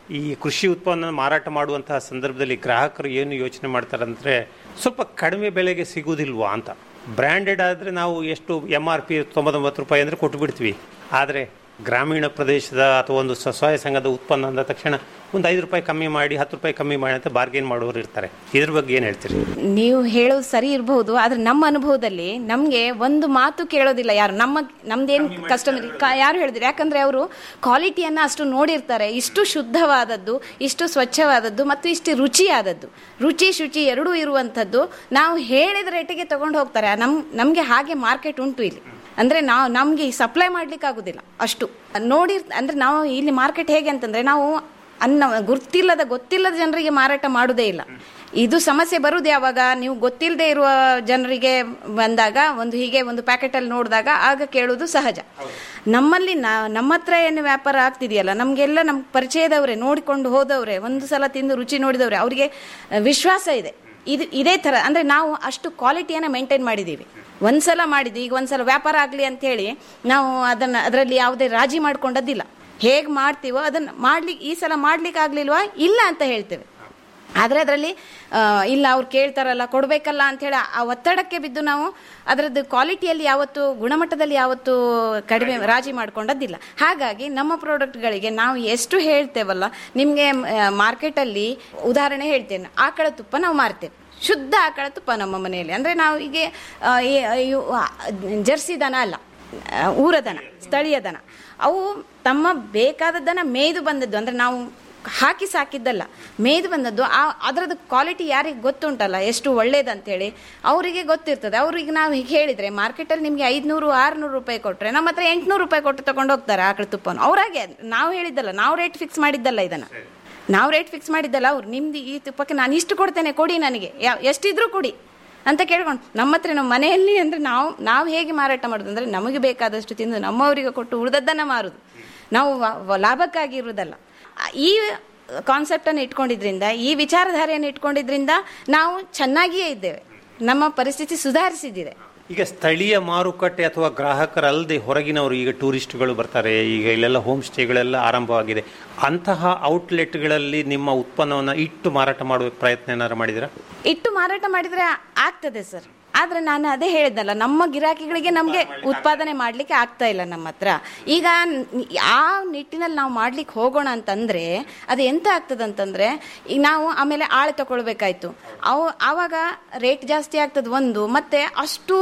ಈ ಕೃಷಿ ಉತ್ಪನ್ನ ಮಾರಾಟ ಮಾಡುವಂತಹ ಸಂದರ್ಭದಲ್ಲಿ ಗ್ರಾಹಕರು ಏನು ಯೋಚನೆ ಮಾಡ್ತಾರೆ ಅಂದರೆ ಸ್ವಲ್ಪ ಕಡಿಮೆ ಬೆಲೆಗೆ ಸಿಗುವುದಿಲ್ವಾ ಅಂತ ಬ್ರ್ಯಾಂಡೆಡ್ ಆದರೆ ನಾವು ಎಷ್ಟು ಎಮ್ ಆರ್ ಪಿ ತೊಂಬತ್ತೊಂಬತ್ತು ರೂಪಾಯಿ ಅಂದರೆ ಕೊಟ್ಟು ಬಿಡ್ತೀವಿ ಆದರೆ ಗ್ರಾಮೀಣ ಪ್ರದೇಶದ ಅಥವಾ ಒಂದು ಸ್ವಸಹಾಯ ಸಂಘದ ಉತ್ಪನ್ನ ಅಂದ ತಕ್ಷಣ ಒಂದು ಐದು ರೂಪಾಯಿ ಕಮ್ಮಿ ಮಾಡಿ ಹತ್ತು ರೂಪಾಯಿ ಕಮ್ಮಿ ಮಾಡಿ ಅಂತ ಬಾರ್ಗೇನ್ ಮಾಡೋರು ಇರ್ತಾರೆ ಇದ್ರ ಬಗ್ಗೆ ಏನು ಹೇಳ್ತೀರಿ ನೀವು ಹೇಳೋದು ಸರಿ ಇರಬಹುದು ಆದ್ರೆ ನಮ್ಮ ಅನುಭವದಲ್ಲಿ ನಮಗೆ ಒಂದು ಮಾತು ಕೇಳೋದಿಲ್ಲ ಯಾರು ನಮ್ಮ ನಮ್ದೇನು ಕಸ್ಟಮರ್ ಯಾರು ಹೇಳಿದ್ರು ಯಾಕಂದ್ರೆ ಅವರು ಕ್ವಾಲಿಟಿಯನ್ನ ಅಷ್ಟು ನೋಡಿರ್ತಾರೆ ಇಷ್ಟು ಶುದ್ಧವಾದದ್ದು ಇಷ್ಟು ಸ್ವಚ್ಛವಾದದ್ದು ಮತ್ತು ಇಷ್ಟು ರುಚಿಯಾದದ್ದು ರುಚಿ ಶುಚಿ ಎರಡೂ ಇರುವಂಥದ್ದು ನಾವು ಹೇಳಿದ ರೇಟಿಗೆ ತಗೊಂಡು ಹೋಗ್ತಾರೆ ನಮ್ ನಮಗೆ ಹಾಗೆ ಮಾರ್ಕೆಟ್ ಉಂಟು ಇಲ್ಲಿ ಅಂದ್ರೆ ನಾವು ನಮಗೆ ಸಪ್ಲೈ ಮಾಡ್ಲಿಕ್ಕೆ ಆಗುದಿಲ್ಲ ಅಷ್ಟು ನೋಡಿ ಅಂದ್ರೆ ನಾವು ಇಲ್ಲಿ ಮಾರ್ಕೆಟ್ ಹೇಗೆ ಅಂತಂದ್ರೆ ನಾವು ಅನ್ನ ಗುರ್ತಿಲ್ಲದ ಗೊತ್ತಿಲ್ಲದ ಜನರಿಗೆ ಮಾರಾಟ ಮಾಡುವುದೇ ಇಲ್ಲ ಇದು ಸಮಸ್ಯೆ ಬರುವುದು ಯಾವಾಗ ನೀವು ಗೊತ್ತಿಲ್ಲದೆ ಇರುವ ಜನರಿಗೆ ಬಂದಾಗ ಒಂದು ಹೀಗೆ ಒಂದು ಪ್ಯಾಕೆಟ್ ಅಲ್ಲಿ ನೋಡಿದಾಗ ಆಗ ಕೇಳುವುದು ಸಹಜ ನಮ್ಮಲ್ಲಿ ನಾ- ನಮ್ಮ ಹತ್ರ ಏನು ವ್ಯಾಪಾರ ಆಗ್ತಿದೆಯಲ್ಲ ನಮಗೆಲ್ಲ ನಮ್ಮ ಪರಿಚಯದವರೇ ನೋಡಿಕೊಂಡು ಹೋದವರೇ ಒಂದು ಸಲ ತಿಂದು ರುಚಿ ನೋಡಿದವರೇ ಅವರಿಗೆ ವಿಶ್ವಾಸ ಇದೆ ಇದು ಇದೇ ತರ ಅಂದ್ರೆ ನಾವು ಅಷ್ಟು ಕ್ವಾಲಿಟಿಯನ್ನ ಮೇಂಟೈನ್ ಮಾಡಿದ್ದೀವಿ ಒಂದ್ಸಲ ಮಾಡಿದ್ವಿ ಈಗ ಒಂದ್ಸಲ ವ್ಯಾಪಾರ ಆಗಲಿ ಅಂತ ಹೇಳಿ ನಾವು ಅದನ್ನ ಅದರಲ್ಲಿ ಯಾವುದೇ ರಾಜಿ ಮಾಡ್ಕೊಂಡದ್ದಿಲ್ಲ ಹೇಗೆ ಮಾಡ್ತೀವೋ ಅದನ್ನ ಮಾಡ್ಲಿಕ್ಕೆ ಈ ಸಲ ಮಾಡ್ಲಿಕ್ಕೆ ಆಗ್ಲಿಲ್ವಾ ಇಲ್ಲ ಅಂತ ಹೇಳ್ತೇವೆ ಆದರೆ ಅದರಲ್ಲಿ ಇಲ್ಲ ಅವ್ರು ಕೇಳ್ತಾರಲ್ಲ ಕೊಡಬೇಕಲ್ಲ ಅಂಥೇಳಿ ಆ ಒತ್ತಡಕ್ಕೆ ಬಿದ್ದು ನಾವು ಅದರದ್ದು ಕ್ವಾಲಿಟಿಯಲ್ಲಿ ಯಾವತ್ತು ಗುಣಮಟ್ಟದಲ್ಲಿ ಯಾವತ್ತು ಕಡಿಮೆ ರಾಜಿ ಮಾಡ್ಕೊಂಡದ್ದಿಲ್ಲ ಹಾಗಾಗಿ ನಮ್ಮ ಪ್ರಾಡಕ್ಟ್ಗಳಿಗೆ ನಾವು ಎಷ್ಟು ಹೇಳ್ತೇವಲ್ಲ ನಿಮಗೆ ಮಾರ್ಕೆಟಲ್ಲಿ ಉದಾಹರಣೆ ಹೇಳ್ತೇನೆ ಆಕಳ ತುಪ್ಪ ನಾವು ಮಾರ್ತೇವೆ ಶುದ್ಧ ಆಕಳ ತುಪ್ಪ ನಮ್ಮ ಮನೆಯಲ್ಲಿ ಅಂದರೆ ನಾವು ಹೀಗೆ ಆ, ಈ- ಇವು, ಆ, ಜರ್ಸಿ ದನ ಅಲ್ಲ ಆ, ಊರ ದನ ಸ್ಥಳೀಯ ದನ ಅವು ತಮ್ಮ ಬೇಕಾದದ್ದನ್ನ ಮೇಯ್ದು ಬಂದದ್ದು ಅಂದ್ರೆ ನಾವು ಹಾಕಿ ಸಾಕಿದ್ದಲ್ಲ ಮೇಯ್ದು ಬಂದದ್ದು ಆ ಅದರದ್ದು ಕ್ವಾಲಿಟಿ ಯಾರಿಗೆ ಗೊತ್ತುಂಟಲ್ಲ ಎಷ್ಟು ಒಳ್ಳೇದಂತೇಳಿ ಅವರಿಗೆ ಗೊತ್ತಿರ್ತದೆ ಅವ್ರಿಗೆ ನಾವು ಹೀಗೆ ಹೇಳಿದ್ರೆ ಮಾರ್ಕೆಟಲ್ಲಿ ನಿಮಗೆ ಐದುನೂರು ಆರುನೂರು ರೂಪಾಯಿ ಕೊಟ್ಟರೆ ನಮ್ಮ ಹತ್ರ ಎಂಟುನೂರು ರೂಪಾಯಿ ಕೊಟ್ಟು ತಗೊಂಡು ಹೋಗ್ತಾರೆ ಆಕಳ ತುಪ್ಪವನ್ನು ಅವ್ರಾಗೆ ನಾವು ಹೇಳಿದ್ದಲ್ಲ ನಾವು ರೇಟ್ ಫಿಕ್ಸ್ ಮಾಡಿದ್ದಲ್ಲ ಇದನ್ನು ನಾವು ರೇಟ್ ಫಿಕ್ಸ್ ಮಾಡಿದ್ದಲ್ಲ ಅವ್ರು ನಿಮ್ದು ಈ ತುಪ್ಪಕ್ಕೆ ನಾನು ಇಷ್ಟು ಕೊಡ್ತೇನೆ ಕೊಡಿ ನನಗೆ ಯಾವ ಎಷ್ಟಿದ್ರೂ ಕೊಡಿ ಅಂತ ಕೇಳ್ಕೊಂಡು ನಮ್ಮ ಹತ್ರ ನಮ್ಮ ಮನೆಯಲ್ಲಿ ಅಂದ್ರೆ ನಾವು ನಾವು ಹೇಗೆ ಮಾರಾಟ ಮಾಡೋದು ಅಂದ್ರೆ ನಮಗೆ ಬೇಕಾದಷ್ಟು ತಿಂದು ನಮ್ಮವರಿಗೆ ಕೊಟ್ಟು ಉಳಿದದ್ದನ್ನ ಮಾರುದು ನಾವು ವ- ವ- ಲಾಭಕ್ಕಾಗಿ ಇರುವುದಲ್ಲ ಆ- ಈ ಕಾನ್ಸೆಪ್ಟನ್ನು ಇಟ್ಕೊಂಡಿದ್ರಿಂದ ಈ ವಿಚಾರಧಾರೆಯನ್ನು ಇಟ್ಕೊಂಡಿದ್ರಿಂದ ನಾವು ಚೆನ್ನಾಗಿಯೇ ಇದ್ದೇವೆ ನಮ್ಮ ಪರಿಸ್ಥಿತಿ ಸುಧಾರಿಸಿದ್ದಿದೆ ಈಗ ಸ್ಥಳೀಯ ಮಾರುಕಟ್ಟೆ ಅಥವಾ ಗ್ರಾಹಕರಲ್ಲದೆ ಹೊರಗಿನವರು ಈಗ ಟೂರಿಸ್ಟ್ಗಳು ಬರ್ತಾರೆ ಈಗ ಇಲ್ಲೆಲ್ಲ ಹೋಮ್ ಸ್ಟೇಗಳೆಲ್ಲ ಆರಂಭವಾಗಿದೆ ಅಂತಹ ಔಟ್ಲೆಟ್ಗಳಲ್ಲಿ ನಿಮ್ಮ ಉತ್ಪನ್ನವನ್ನು ಇಟ್ಟು ಮಾರಾಟ ಮಾಡುವ ಪ್ರಯತ್ನ ಏನಾದ್ರು ಮಾಡಿದ್ದೀರಾ ಇಟ್ಟು ಮಾರಾಟ ಮಾಡಿದ್ರೆ ಆಗ್ತದೆ ಸರ್ ಆದ್ರೆ ನಾನು ಅದೇ ಹೇಳಿದ್ನಲ್ಲ ನಮ್ಮ ಗಿರಾಕಿಗಳಿಗೆ ನಮಗೆ ಉತ್ಪಾದನೆ ಮಾಡ್ಲಿಕ್ಕೆ ಆಗ್ತಾ ಇಲ್ಲ ನಮ್ಮ ಹತ್ರ ಈಗ ನ್- ಆ ನಿಟ್ಟಿನಲ್ಲಿ ನಾವು ಮಾಡ್ಲಿಕ್ಕೆ ಹೋಗೋಣ ಅಂತಂದ್ರೆ ಅದು ಎಂತ ಆಗ್ತದೆ ಅಂತಂದ್ರೆ ಈಗ ನಾವು ಆಮೇಲೆ ಆಳೆ ತಗೊಳ್ಬೇಕಾಯ್ತು ಅವು ಆವಾಗ ರೇಟ್ ಜಾಸ್ತಿ ಆಗ್ತದೆ ಒಂದು ಮತ್ತೆ ಅಷ್ಟು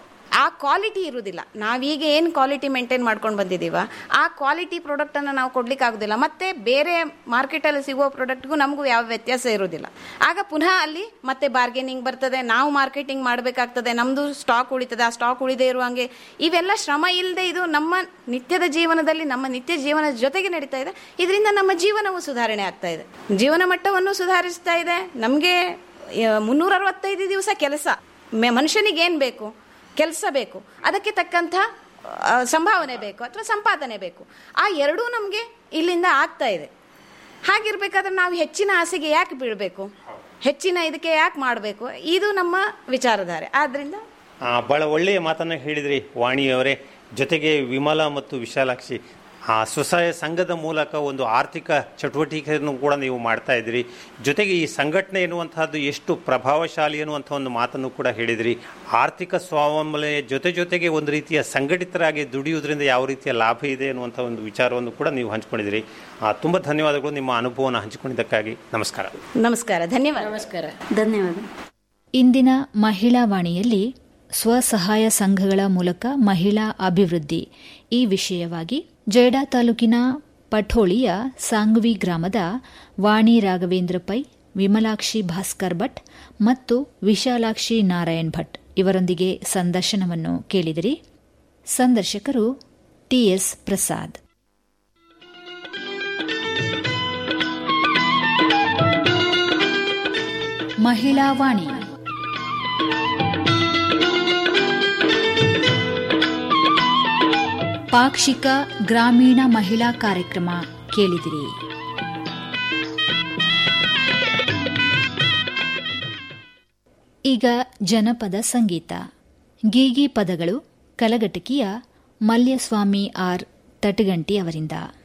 ಆ ಕ್ವಾಲಿಟಿ ಇರುವುದಿಲ್ಲ ನಾವೀಗ ಏನು ಕ್ವಾಲಿಟಿ ಮೇಂಟೈನ್ ಮಾಡ್ಕೊಂಡು ಬಂದಿದ್ದೀವ ಆ ಕ್ವಾಲಿಟಿ ಪ್ರಾಡಕ್ಟನ್ನು ನಾವು ಕೊಡ್ಲಿಕ್ಕೆ ಆಗೋದಿಲ್ಲ ಮತ್ತೆ ಬೇರೆ ಮಾರ್ಕೆಟಲ್ಲಿ ಸಿಗುವ ಪ್ರಾಡಕ್ಟ್ಗೂ ನಮಗೂ ಯಾವ ವ್ಯತ್ಯಾಸ ಇರೋದಿಲ್ಲ ಆಗ ಪುನಃ ಅಲ್ಲಿ ಮತ್ತೆ ಬಾರ್ಗೇನಿಂಗ್ ಬರ್ತದೆ ನಾವು ಮಾರ್ಕೆಟಿಂಗ್ ಮಾಡಬೇಕಾಗ್ತದೆ ನಮ್ಮದು ಸ್ಟಾಕ್ ಉಳಿತದೆ ಆ ಸ್ಟಾಕ್ ಉಳಿದೇ ಇರುವಂಗೆ ಇವೆಲ್ಲ ಶ್ರಮ ಇಲ್ಲದೆ ಇದು ನಮ್ಮ ನಿತ್ಯದ ಜೀವನದಲ್ಲಿ ನಮ್ಮ ನಿತ್ಯ ಜೀವನದ ಜೊತೆಗೆ ನಡೀತಾ ಇದೆ ಇದರಿಂದ ನಮ್ಮ ಜೀವನವು ಸುಧಾರಣೆ ಆಗ್ತಾ ಇದೆ ಜೀವನ ಮಟ್ಟವನ್ನು ಸುಧಾರಿಸ್ತಾ ಇದೆ ನಮಗೆ ಮುನ್ನೂರ ಅರವತ್ತೈದು ದಿವಸ ಕೆಲಸ ಮನುಷ್ಯನಿಗೆ ಏನು ಬೇಕು ಕೆಲಸ ಬೇಕು ಅದಕ್ಕೆ ತಕ್ಕಂಥ ಆ, ಸಂಭಾವನೆ ಬೇಕು ಅಥವಾ ಸಂಪಾದನೆ ಬೇಕು ಆ ಎರಡೂ ನಮಗೆ ಇಲ್ಲಿಂದ ಆಗ್ತಾ ಇದೆ ಹಾಗಿರ್ಬೇಕಾದ್ರೆ ನಾವು ಹೆಚ್ಚಿನ ಆಸೆಗೆ ಯಾಕೆ ಬೀಳಬೇಕು ಹೆಚ್ಚಿನ ಇದಕ್ಕೆ ಯಾಕೆ ಮಾಡಬೇಕು ಇದು ನಮ್ಮ ವಿಚಾರಧಾರೆ ಆದ್ರಿಂದ ಆ, ಬಹಳ ಒಳ್ಳೆಯ ಮಾತನ್ನು ಹೇಳಿದ್ರಿ ವಾಣಿಯವರೇ ಜೊತೆಗೆ ವಿಮಲಾ ಮತ್ತು ವಿಶಾಲಾಕ್ಷಿ ಆ ಸ್ವಸಹಾಯ ಸಂಘದ ಮೂಲಕ ಒಂದು ಆರ್ಥಿಕ ಚಟುವಟಿಕೆಯನ್ನು ಕೂಡ ನೀವು ಮಾಡ್ತಾ ಇದ್ದೀರಿ ಜೊತೆಗೆ ಈ ಸಂಘಟನೆ ಎನ್ನುವಂತಹದ್ದು ಎಷ್ಟು ಪ್ರಭಾವಶಾಲಿ ಅನ್ನುವಂಥ ಒಂದು ಮಾತನ್ನು ಕೂಡ ಹೇಳಿದ್ರಿ ಆರ್ಥಿಕ ಸ್ವಾವಲಂಬನೆ ಜೊತೆ ಜೊತೆಗೆ ಒಂದು ರೀತಿಯ ಸಂಘಟಿತರಾಗಿ ದುಡಿಯುವುದರಿಂದ ಯಾವ ರೀತಿಯ ಲಾಭ ಇದೆ ಅನ್ನುವಂಥ ಒಂದು ವಿಚಾರವನ್ನು ಕೂಡ ನೀವು ಹಂಚ್ಕೊಂಡಿದ್ದೀರಿ ಆ, ತುಂಬ ಧನ್ಯವಾದಗಳು ನಿಮ್ಮ ಅನುಭವವನ್ನು ಹಂಚಿಕೊಂಡಿದ್ದಕ್ಕಾಗಿ ನಮಸ್ಕಾರ ನಮಸ್ಕಾರ ಧನ್ಯವಾದ ನಮಸ್ಕಾರ ಧನ್ಯವಾದ ಇಂದಿನ ಮಹಿಳಾ ವಾಣಿಯಲ್ಲಿ ಸ್ವಸಹಾಯ ಸಂಘಗಳ ಮೂಲಕ ಮಹಿಳಾ ಅಭಿವೃದ್ಧಿ ಈ ವಿಷಯವಾಗಿ ಜಯಡಾ ತಾಲೂಕಿನ ಪಠೋಳಿಯ ಸಾಂಗ್ವಿ ಗ್ರಾಮದ ವಾಣಿ ರಾಘವೇಂದ್ರ ಪೈ ವಿಮಲಾಕ್ಷಿ ಭಾಸ್ಕರ್ ಭಟ್ ಮತ್ತು ವಿಶಾಲಾಕ್ಷಿ ನಾರಾಯಣ್ ಭಟ್ ಇವರೊಂದಿಗೆ ಸಂದರ್ಶನವನ್ನು ಕೇಳಿದಿರಿ ಸಂದರ್ಶಕರು ಟಿಎಸ್ ಪ್ರಸಾದ್ ಮಹಿಳಾ ವಾಣಿ ಪಾಕ್ಷಿಕ ಗ್ರಾಮೀಣ ಮಹಿಳಾ ಕಾರ್ಯಕ್ರಮ ಕೇಳಿದಿರಿ ಈಗ ಜನಪದ ಸಂಗೀತ ಗೀಗಿ ಪದಗಳು ಕಲಘಟಕಿಯ ಮಲ್ಯಸ್ವಾಮಿ ಆರ್ ತಟಗಂಟಿ ಅವರಿಂದ